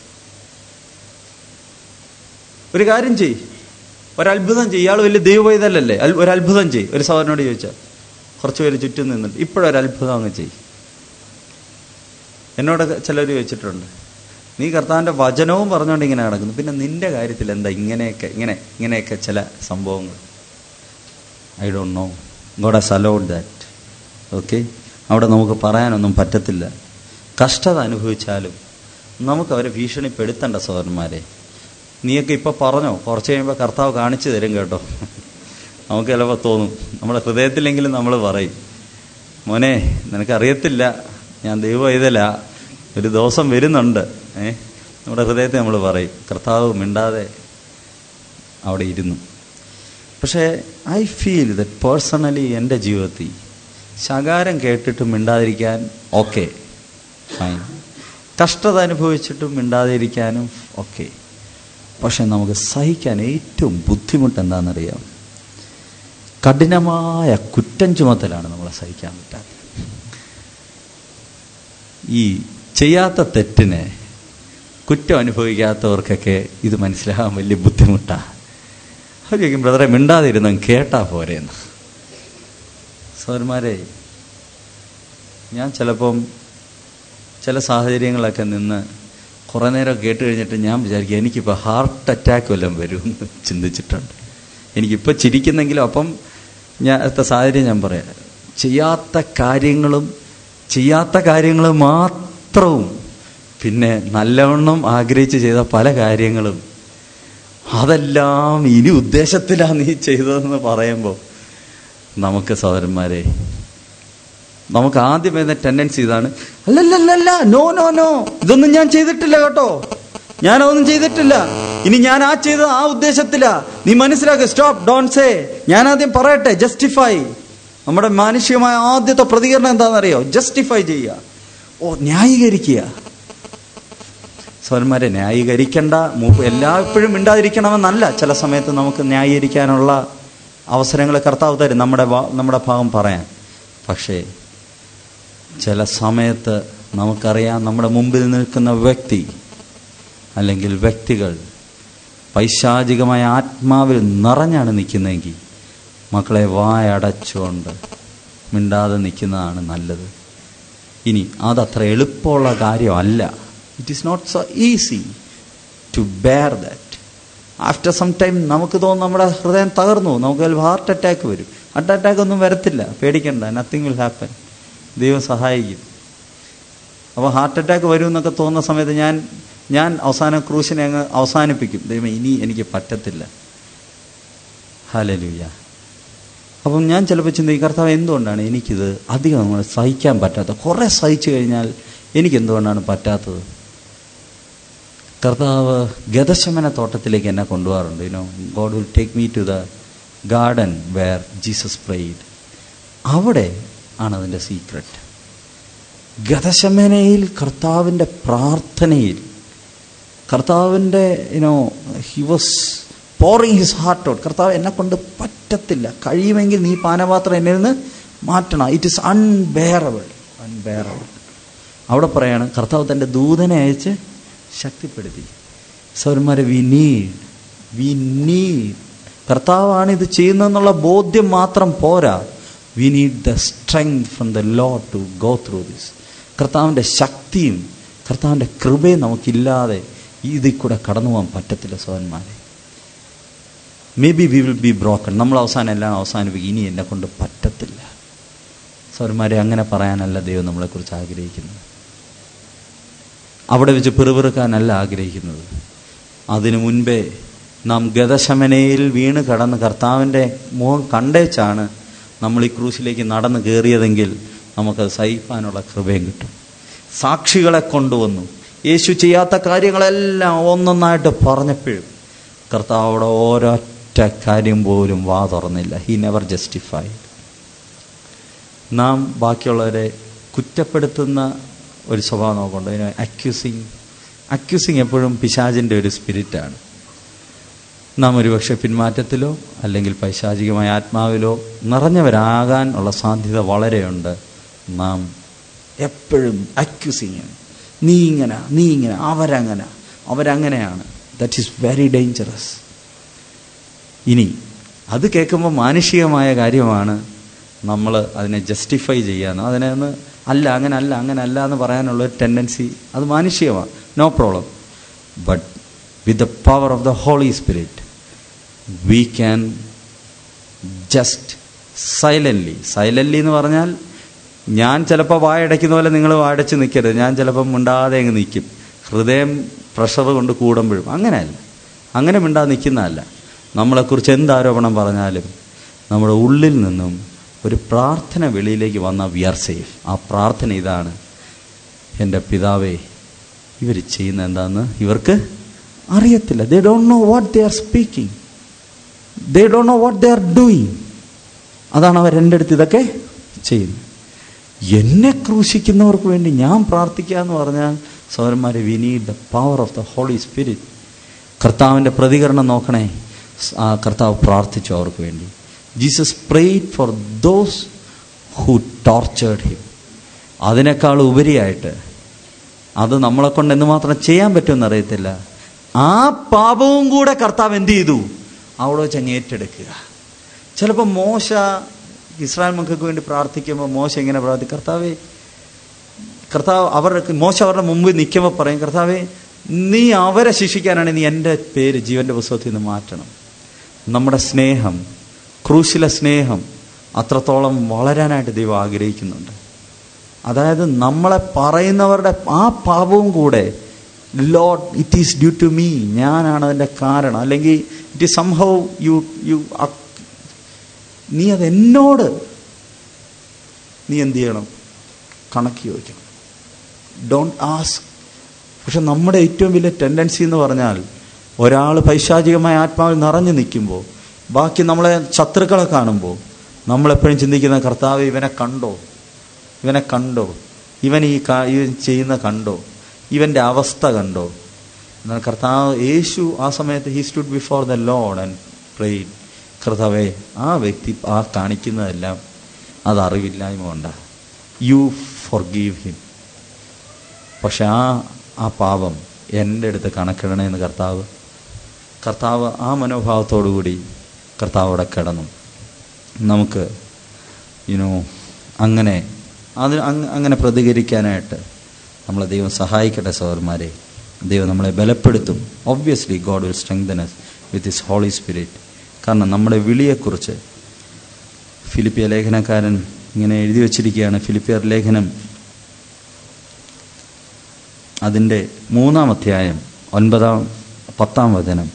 ഒരു കാര്യം ചെയ് ഒരത്ഭുതം ചെയ്യ് ഇയാൾ വലിയ ദൈവ പൈതലല്ലേ അൽ- ഒരു അത്ഭുതം ചെയ് ഒരു സഹോദരനോട് ചോദിച്ചാൽ കുറച്ച് പേര് ചുറ്റും നിന്നിട്ട് ഇപ്പോഴൊരു അത്ഭുതം അങ്ങ് ചെയ് എന്നോട് ചിലർ ചോദിച്ചിട്ടുണ്ട് നീ കർത്താവിൻ്റെ വചനവും പറഞ്ഞുകൊണ്ട് ഇങ്ങനെ നടക്കുന്നു പിന്നെ നിന്റെ കാര്യത്തിൽ എന്താ ഇങ്ങനെയൊക്കെ ഇങ്ങനെ ഇങ്ങനെയൊക്കെ ചില സംഭവങ്ങൾ I don't know God has allowed that okay അവിടെ നമുക്ക് പറയാനൊന്നും പറ്റത്തില്ല കഷ്ടത അനുഭവിച്ചാലും നമുക്ക് അവരെ ഭീഷണിപ്പെടുത്തണ്ട സഹോദരന്മാരെ നീയൊക്കെ ഇപ്പോൾ പറഞ്ഞോ കുറച്ച് കഴിയുമ്പോൾ കർത്താവ് കാണിച്ചു തരും കേട്ടോ നമുക്ക് ചിലപ്പോൾ തോന്നും നമ്മുടെ ഹൃദയത്തിലെങ്കിലും നമ്മൾ പറയും മോനെ നിനക്കറിയത്തില്ല ഞാൻ ദൈവം ഇതല്ല ഒരു ദിവസം വരുന്നുണ്ട് ഏ നമ്മുടെ ഹൃദയത്തെ നമ്മൾ പറയും കർത്താവ് മിണ്ടാതെ അവിടെ ഇരുന്നു പക്ഷേ ഐ ഫീൽ ദറ്റ് പേഴ്സണലി എൻ്റെ ജീവിതത്തിൽ ശകാരം കേട്ടിട്ട് മിണ്ടാതിരിക്കാൻ ഓക്കെ ഫൈൻ കഷ്ടത അനുഭവിച്ചിട്ടും മിണ്ടാതിരിക്കാനും ഓക്കെ പക്ഷെ നമുക്ക് സഹിക്കാൻ ഏറ്റവും ബുദ്ധിമുട്ട് എന്താണെന്നറിയാം കഠിനമായ കുറ്റം ചുമത്തലാണ് നമ്മളെ സഹിക്കാൻ പറ്റാത്തത് ഈ ചെയ്യാത്ത തെറ്റിന് കുറ്റം അനുഭവിക്കാത്തവർക്കൊക്കെ ഇത് മനസ്സിലാകാൻ വലിയ ബുദ്ധിമുട്ടാണ് അവർ ചോദിക്കും ബ്രദറെ മിണ്ടാതിരുന്നു കേട്ടാ പോരെന്ന് സോന്മാരെ ഞാൻ ചിലപ്പം ചില സാഹചര്യങ്ങളൊക്കെ നിന്ന് കുറേ നേരം കേട്ട് കഴിഞ്ഞിട്ട് ഞാൻ വിചാരിക്കും എനിക്കിപ്പോൾ ഹാർട്ട് അറ്റാക്ക് വല്ലതും വരുമെന്ന് ചിന്തിച്ചിട്ടുണ്ട് എനിക്കിപ്പോൾ ചിരിക്കുന്നെങ്കിലും അപ്പം ഞാൻ അടുത്ത സാഹചര്യം ഞാൻ പറയാം ചെയ്യാത്ത കാര്യങ്ങളും ചെയ്യാത്ത കാര്യങ്ങൾ മാത്രവും പിന്നെ നല്ലവണ്ണം ആഗ്രഹിച്ച് ചെയ്ത പല കാര്യങ്ങളും അതെല്ലാം ഇനി ഉദ്ദേശത്തിലാണ് നീ ചെയ്തതെന്ന് പറയുമ്പോൾ നമുക്ക് സഹോദരന്മാരെ നമുക്ക് ആദ്യം വരുന്ന ടെൻഡൻസി ഇതാണ് അല്ലല്ലല്ല നോ നോ നോ ഇതൊന്നും ഞാൻ ചെയ്തിട്ടില്ല കേട്ടോ ഞാനതൊന്നും ചെയ്തിട്ടില്ല ഇനി ഞാൻ ആ ചെയ്തത് ആ ഉദ്ദേശത്തില നീ മനസ്സിലാക്കുക സ്റ്റോപ്പ് ഡോൺ സേ ഞാൻ ആദ്യം പറയട്ടെ ജസ്റ്റിഫൈ നമ്മുടെ മാനുഷികമായ ആദ്യത്തെ പ്രതികരണം എന്താണെന്നറിയോ ജസ്റ്റിഫൈ ചെയ്യുക ഓ ന്യായീകരിക്കുക സ്വന്മാരെ ന്യായീകരിക്കേണ്ട മൂപ്പ് എല്ലായ്പ്പോഴും മിണ്ടാതിരിക്കണമെന്നല്ല ചില സമയത്ത് നമുക്ക് ന്യായീകരിക്കാനുള്ള അവസരങ്ങൾ കർത്താവ് തരും നമ്മുടെ വാ- നമ്മുടെ ഭാഗം പറയാൻ പക്ഷേ ചില സമയത്ത് നമുക്കറിയാം നമ്മുടെ മുമ്പിൽ നിൽക്കുന്ന വ്യക്തി അല്ലെങ്കിൽ വ്യക്തികൾ പൈശാചികമായ ആത്മാവിൽ നിറഞ്ഞാണ് നിൽക്കുന്നതെങ്കിൽ മക്കളെ വായടച്ചുകൊണ്ട് മിണ്ടാതെ നിൽക്കുന്നതാണ് നല്ലത് ഇനി അതത്ര എളുപ്പമുള്ള കാര്യമല്ല it is not so easy to bear that after some time നമുക്ക് തോന്നും നമ്മുടെ ഹൃദയം തകർന്നു നമുക്ക് ചിലപ്പോൾ ഹാർട്ട് അറ്റാക്ക് വരും ഹാർട്ട് അറ്റാക്ക് ഒന്നും വരത്തില്ല പേടിക്കണ്ട നത്തിങ് വിൽ ഹാപ്പൻ ദൈവം സഹായിക്കും അപ്പോൾ ഹാർട്ട് അറ്റാക്ക് വരും എന്നൊക്കെ തോന്നുന്ന സമയത്ത് ഞാൻ ഞാൻ അവസാനം ക്രൂശിനെ അങ്ങ് അവസാനിപ്പിക്കും ദൈവം ഇനി എനിക്ക് പറ്റത്തില്ല ഹാലലൂയ അപ്പം ഞാൻ ചിലപ്പോൾ ചിന്തിക്കും കർത്താവ് എന്തുകൊണ്ടാണ് എനിക്കിത് അധികം നമ്മൾ സഹിക്കാൻ പറ്റാത്തത് കുറേ സഹിച്ചു കഴിഞ്ഞാൽ എനിക്ക് എന്തുകൊണ്ടാണ് പറ്റാത്തത് കർത്താവ് ഗതശമന തോട്ടത്തിലേക്ക് എന്നെ കൊണ്ടുപോകാറുണ്ട് you know God will take me to the garden where Jesus prayed അവിടെ ആണ് അതിൻ്റെ സീക്രട്ട് ഗതശമനയിൽ കർത്താവിൻ്റെ പ്രാർത്ഥനയിൽ കർത്താവിൻ്റെ you know he was pouring his heart out കർത്താവ് എന്നെ കൊണ്ട് പറ്റത്തില്ല കഴിയുമെങ്കിൽ നീ പാനപാത്രം എന്നിൽ നിന്ന് മാറ്റണം ഇറ്റ് ഇസ് അൺബെയറബിൾ അൺബെയറബിൾ അവിടെ പറയാണ് കർത്താവ് തൻ്റെ ദൂതനെ അയച്ച് ശക്തിപ്പെടുത്തി സൗരന്മാരെ വി നീഡ് വി നീഡ് കർത്താവാണ് ഇത് ചെയ്യുന്നതെന്നുള്ള ബോധ്യം മാത്രം പോരാ we need the strength from the Lord to go through this കർത്താവിൻ്റെ ശക്തിയും കർത്താവിൻ്റെ കൃപയും നമുക്കില്ലാതെ ഇതിൽ കൂടെ കടന്നു പോകാൻ പറ്റത്തില്ല സോന്മാരെ maybe we will be broken നമ്മൾ അവസാനം എല്ലാം അവസാനിപ്പിക്കും ഇനി എന്നെ കൊണ്ട് പറ്റത്തില്ല സൗരന്മാരെ അങ്ങനെ പറയാനല്ല ദൈവം നമ്മളെക്കുറിച്ച് ആഗ്രഹിക്കുന്നത് അവിടെ വെച്ച് പിറുപിറുക്കാനല്ല ആഗ്രഹിക്കുന്നത് അതിനു മുൻപേ നാം ഗതശമനയിൽ വീണ് കടന്ന് കർത്താവിൻ്റെ മുഖം കണ്ടേച്ചാണ് നമ്മൾ ഈ ക്രൂശിലേക്ക് നടന്ന് കയറിയതെങ്കിൽ നമുക്കത് സഹിപ്പാനുള്ള കൃപയും കിട്ടും സാക്ഷികളെ കൊണ്ടുവന്നു യേശു ചെയ്യാത്ത കാര്യങ്ങളെല്ലാം ഒന്നൊന്നായിട്ട് പറഞ്ഞപ്പോഴും കർത്താവ് അവിടെ ഒരൊറ്റ കാര്യം പോലും വാ തുറന്നില്ല ഹി നെവർ ജസ്റ്റിഫൈ നാം ബാക്കിയുള്ളവരെ കുറ്റപ്പെടുത്തുന്ന ഒരു സ്വഭാവം നോക്കുന്നുണ്ട് അതിന് അക്യൂസിങ് അക്യൂസിങ് എപ്പോഴും പിശാചിൻ്റെ ഒരു സ്പിരിറ്റാണ് നാം ഒരുപക്ഷെ പിന്മാറ്റത്തിലോ അല്ലെങ്കിൽ പൈശാചികമായ ആത്മാവിലോ നിറഞ്ഞവരാകാൻ ഉള്ള സാധ്യത വളരെയുണ്ട് നാം എപ്പോഴും അക്യൂസിങ് നീ ഇങ്ങനെ നീ ഇങ്ങനെ അവരങ്ങനെ അവരങ്ങനെയാണ് ദറ്റ് ഈസ് വെരി ഡേഞ്ചറസ് ഇനി അത് കേൾക്കുമ്പോൾ മാനുഷികമായ കാര്യമാണ് നമ്മൾ അതിനെ ജസ്റ്റിഫൈ ചെയ്യാന്ന് അതിനെ ഒന്ന് അല്ല അങ്ങനെ അല്ല അങ്ങനെ അല്ല എന്ന് പറയാനുള്ള ഒരു ടെൻഡൻസി അത് മാനുഷികമാണ് no problem but with the power of the Holy Spirit we can just silently silently എന്ന് പറഞ്ഞാൽ ഞാൻ ചിലപ്പോൾ വായടയ്ക്കുന്ന പോലെ നിങ്ങൾ വായടച്ച് നിൽക്കരുത് ഞാൻ ചിലപ്പം മിണ്ടാതെ അങ്ങ് നിൽക്കും ഹൃദയം പ്രഷർ കൊണ്ട് കൂടുമ്പോഴും അങ്ങനെയല്ല അങ്ങനെ മിണ്ടാതെ നിൽക്കുന്നതല്ല നമ്മളെക്കുറിച്ച് എന്ത് ആരോപണം പറഞ്ഞാലും നമ്മുടെ ഉള്ളിൽ നിന്നും ഒരു പ്രാർത്ഥന വെളിയിലേക്ക് വന്ന വി ആർ സേഫ് ആ പ്രാർത്ഥന ഇതാണ് എൻ്റെ പിതാവേ ഇവർ ചെയ്യുന്ന എന്താന്ന് ഇവർക്ക് അറിയത്തില്ല they don't know what they are speaking they don't know what they are doing അതാണ് അവർ എൻ്റെ അടുത്ത് ഇതൊക്കെ ചെയ്യുന്നത് എന്നെ ക്രൂശിക്കുന്നവർക്ക് വേണ്ടി ഞാൻ പ്രാർത്ഥിക്കുക എന്ന് പറഞ്ഞാൽ സൗരന്മാരെ we need the power of the Holy Spirit കർത്താവിൻ്റെ പ്രതികരണം നോക്കണേ ആ കർത്താവ് പ്രാർത്ഥിച്ചു അവർക്ക് വേണ്ടി Jesus prayed for those who tortured him അതിനേക്കാൾ ഉപരിയായിട്ട് അത് നമ്മളെ കൊണ്ട് എന്തുമാത്രം ചെയ്യാൻ പറ്റുമെന്ന് അറിയത്തില്ല ആ പാപവും കൂടെ കർത്താവ് എന്ത് ചെയ്തു അവിടെ വെച്ച് അങ്ങ് ഏറ്റെടുക്കുക ചിലപ്പോൾ മോശ ഇസ്രായേൽ മക്കൾക്ക് വേണ്ടി പ്രാർത്ഥിക്കുമ്പോൾ മോശ എങ്ങനെ പ്രാർത്ഥിക്കും കർത്താവേ കർത്താവ് അവർക്ക് മോശ അവരുടെ മുമ്പിൽ നിൽക്കുമ്പോൾ പറയും കർത്താവേ നീ അവരെ ശിക്ഷിക്കാനാണ് നീ എൻ്റെ പേര് ജീവന്റെ പുസ്തകത്തിൽ നിന്ന് മാറ്റണം നമ്മുടെ സ്നേഹം ക്രൂശിലെ സ്നേഹം അത്രത്തോളം വളരാനായിട്ട് ദൈവം ആഗ്രഹിക്കുന്നുണ്ട് അതായത് നമ്മളെ പറയുന്നവരുടെ ആ പാപവും കൂടെ Lord it is due to me ഞാനാണ് അതിൻ്റെ കാരണം അല്ലെങ്കിൽ it is somehow you you നീ അത് എന്നോട് നീ എന്ത് ചെയ്യണം കണക്ക് ചോദിക്കണം ഡോണ്ട് ആസ്ക് പക്ഷെ നമ്മുടെ ഏറ്റവും വലിയ ടെൻഡൻസി എന്ന് പറഞ്ഞാൽ ഒരാൾ പൈശാചികമായ ആത്മാവിൽ നിറഞ്ഞു നിൽക്കുമ്പോൾ ബാക്കി നമ്മളെ ശത്രുക്കളെ കാണുമ്പോൾ നമ്മളെപ്പോഴും ചിന്തിക്കുന്ന കർത്താവ് ഇവനെ കണ്ടോ ഇവനെ കണ്ടോ ഇവൻ ഈ ഇവൻ ചെയ്യുന്ന കണ്ടോ ഇവൻ്റെ അവസ്ഥ കണ്ടോ എന്നാൽ കർത്താവ് യേശു ആ സമയത്ത് he stood before the Lord and prayed കർത്താവേ ആ വ്യക്തി ആ കാണിക്കുന്നതെല്ലാം അത് അറിവില്ലായ്മ കൊണ്ട യു ഫോർ ഗീവ് ഹിം പക്ഷെ ആ ആ പാപം എൻ്റെ അടുത്ത് കണക്കിടണമെന്ന് കർത്താവ് കർത്താവ് ആ മനോഭാവത്തോടുകൂടി കർത്താവ് അവിടെ കിടന്നു നമുക്ക് യുനോ അങ്ങനെ അത് അങ്ങനെ പ്രതികരിക്കാനായിട്ട് നമ്മളെ ദൈവം സഹായിക്കട്ടെ സഹോദരന്മാരെ ദൈവം നമ്മളെ ബലപ്പെടുത്തും obviously God will strengthen us with his Holy Spirit കാരണം നമ്മുടെ വിളിയെക്കുറിച്ച് ഫിലിപ്പിയ ലേഖനക്കാരൻ ഇങ്ങനെ എഴുതി വച്ചിരിക്കുകയാണ് ഫിലിപ്പിയർ ലേഖനം അതിൻ്റെ മൂന്നാം അധ്യായം ഒൻപതാം പത്താം വചനം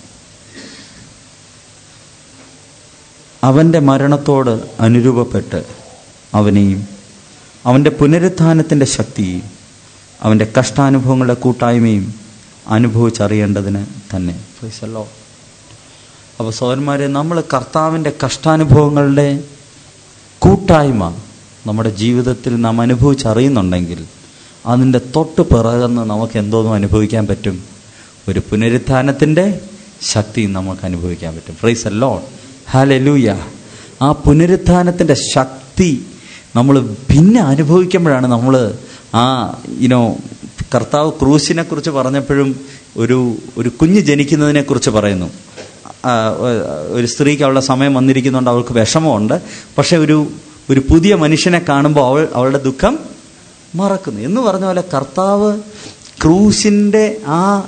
അവൻ്റെ മരണത്തോട് അനുരൂപപ്പെട്ട് അവനെയും അവൻ്റെ പുനരുത്ഥാനത്തിൻ്റെ ശക്തിയും അവൻ്റെ കഷ്ടാനുഭവങ്ങളുടെ കൂട്ടായ്മയും അനുഭവിച്ചറിയേണ്ടതിന് തന്നെ ഫ്രീസല്ലോ അപ്പോൾ സോദന്മാരെ നമ്മൾ കർത്താവിൻ്റെ കഷ്ടാനുഭവങ്ങളുടെ കൂട്ടായ്മ നമ്മുടെ ജീവിതത്തിൽ നാം അനുഭവിച്ചറിയുന്നുണ്ടെങ്കിൽ അതിൻ്റെ തൊട്ട് പിറകുന്ന് നമുക്ക് എന്തോന്നും അനുഭവിക്കാൻ പറ്റും ഒരു പുനരുത്ഥാനത്തിൻ്റെ ശക്തി നമുക്ക് അനുഭവിക്കാൻ പറ്റും ഫ്രൈസ് അല്ലോ ഹാലലൂയ ആ പുനരുത്ഥാനത്തിൻ്റെ ശക്തി നമ്മൾ പിന്നെ അനുഭവിക്കുമ്പോഴാണ് നമ്മൾ ആ ഇനോ കർത്താവ് ക്രൂശിനെ കുറിച്ച് പറഞ്ഞപ്പോഴും ഒരു ഒരു കുഞ്ഞ് ജനിക്കുന്നതിനെ കുറിച്ച് പറയുന്നു ഒരു സ്ത്രീക്ക് അവളുടെ സമയം വന്നിരിക്കുന്നുണ്ട് അവൾക്ക് വിഷമമുണ്ട് പക്ഷെ ഒരു ഒരു പുതിയ മനുഷ്യനെ കാണുമ്പോൾ അവൾ അവളുടെ ദുഃഖം മറക്കുന്നു എന്ന് പറഞ്ഞ പോലെ കർത്താവ് ക്രൂശിൻ്റെ ആ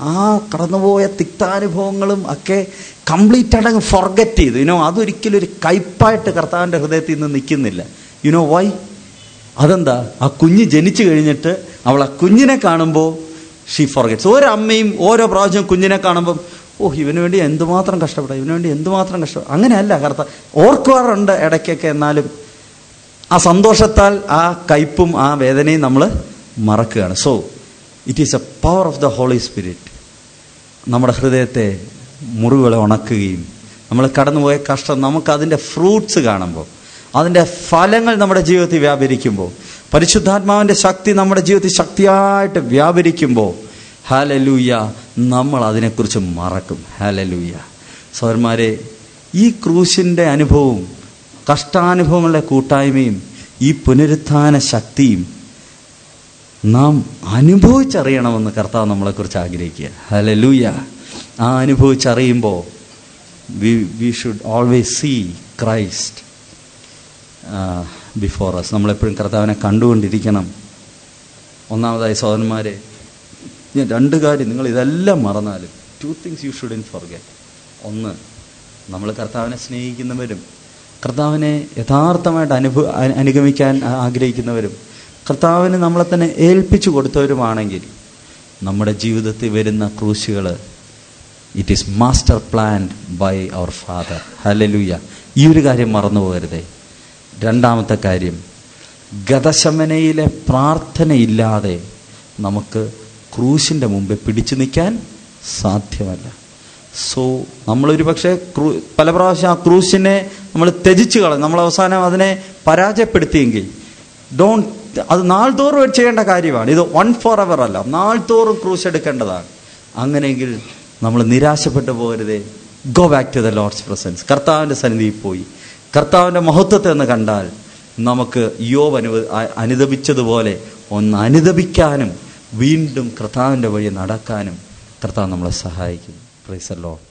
ആ കടന്നുപോയ തിക്താനുഭവങ്ങളും ഒക്കെ കംപ്ലീറ്റ് ആയിട്ട് ഫൊർഗറ്റ് ചെയ്തു യുനോ അതൊരിക്കലും ഒരു കയ്പായിട്ട് കർത്താവിൻ്റെ ഹൃദയത്തിൽ നിന്ന് നിൽക്കുന്നില്ല യുനോ വൈ അതെന്താ ആ കുഞ്ഞ് ജനിച്ചു കഴിഞ്ഞിട്ട് അവൾ ആ കുഞ്ഞിനെ കാണുമ്പോൾ ഷീ ഫോർഗറ്റ്സ് ഓരോ അമ്മയും ഓരോ പ്രാവശ്യം കുഞ്ഞിനെ കാണുമ്പം ഓ ഇവന് വേണ്ടി എന്തുമാത്രം കഷ്ടപ്പെട്ട ഇവന് വേണ്ടി എന്തുമാത്രം കഷ്ടപ്പെട്ട അങ്ങനെയല്ല കർത്ത ഓർക്കാറുണ്ട് ഇടയ്ക്കൊക്കെ എന്നാലും ആ സന്തോഷത്താൽ ആ കയ്പും ആ വേദനയും നമ്മൾ മറക്കുകയാണ് so it is a power of the Holy Spirit നമ്മുടെ ഹൃദയത്തെ മുറിവുകളെ ഉണക്കുകയും നമ്മൾ കടന്നുപോയ കഷ്ടം നമുക്ക് അതിൻ്റെ ഫ്രൂട്ട്സ് കാണുമ്പോൾ അതിൻ്റെ ഫലങ്ങൾ നമ്മുടെ ജീവിതത്തിൽ വ്യാപരിക്കുമ്പോൾ പരിശുദ്ധാത്മാവിൻ്റെ ശക്തി നമ്മുടെ ജീവിതത്തിൽ ശക്തിയായിട്ട് വ്യാപരിക്കുമ്പോൾ ഹാലലൂയ നമ്മൾ അതിനെക്കുറിച്ച് മറക്കും ഹാലലൂയ സഹോദരന്മാരെ ഈ ക്രൂശിൻ്റെ അനുഭവവും കഷ്ടാനുഭവങ്ങളുടെ കൂട്ടായ്മയും ഈ പുനരുത്ഥാന ശക്തിയും നാം അനുഭവിച്ചറിയണമെന്ന് കർത്താവ് നമ്മളെക്കുറിച്ച് ആഗ്രഹിക്കുക ഹലലൂയ ആ അനുഭവിച്ചറിയുമ്പോൾ we we should always see Christ before us നമ്മളെപ്പോഴും കർത്താവിനെ കണ്ടുകൊണ്ടിരിക്കണം ഒന്നാമതായി സഹോദരന്മാരെ ഞാൻ രണ്ട് കാര്യം നിങ്ങൾ ഇതെല്ലാം മറന്നാലും two things you should in forget ഒന്ന് നമ്മൾ കർത്താവിനെ സ്നേഹിക്കുന്നവരും കർത്താവിനെ യഥാർത്ഥമായിട്ട് അനുഭവ അ- അനുഗമിക്കാൻ ആ- ആഗ്രഹിക്കുന്നവരും കർത്താവിന് നമ്മളെ തന്നെ ഏൽപ്പിച്ചു കൊടുത്തവരുമാണെങ്കിൽ നമ്മുടെ ജീവിതത്തിൽ വരുന്ന ക്രൂശുകൾ it is master planned by our Father ഹലലുയ ഈ ഒരു കാര്യം മറന്നു പോകരുതേ രണ്ടാമത്തെ കാര്യം ഗതശമനയിലെ പ്രാർത്ഥനയില്ലാതെ നമുക്ക് ക്രൂശിൻ്റെ മുമ്പേ പിടിച്ചു നിൽക്കാൻ സാധ്യമല്ല സോ നമ്മളൊരു പക്ഷേ ക്രൂ പല പ്രാവശ്യം ആ ക്രൂശിനെ നമ്മൾ ത്യജിച്ചു കളഞ്ഞു നമ്മൾ അവസാനം അതിനെ പരാജയപ്പെടുത്തിയെങ്കിൽ ഡോൺ അത് നാൾതോറും ചെയ്യേണ്ട കാര്യമാണ് ഇത് വൺ ഫോർ അവർ അല്ല നാൾതോറും ക്രൂശ് എടുക്കേണ്ടതാണ് അങ്ങനെയെങ്കിൽ നമ്മൾ നിരാശപ്പെട്ടു പോകരുതേ go back to the Lord's presence കർത്താവിൻ്റെ സന്നിധിയിൽ പോയി കർത്താവിൻ്റെ മഹത്വത്തെ ഒന്ന് കണ്ടാൽ നമുക്ക് യോബ് അനുവ അ- അനുദപിച്ചതുപോലെ ഒന്ന് അനുദപിക്കാനും വീണ്ടും കർത്താവിൻ്റെ വഴി നടക്കാനും കർത്താവ് നമ്മളെ സഹായിക്കും പ്രൈസ് അല്ലോ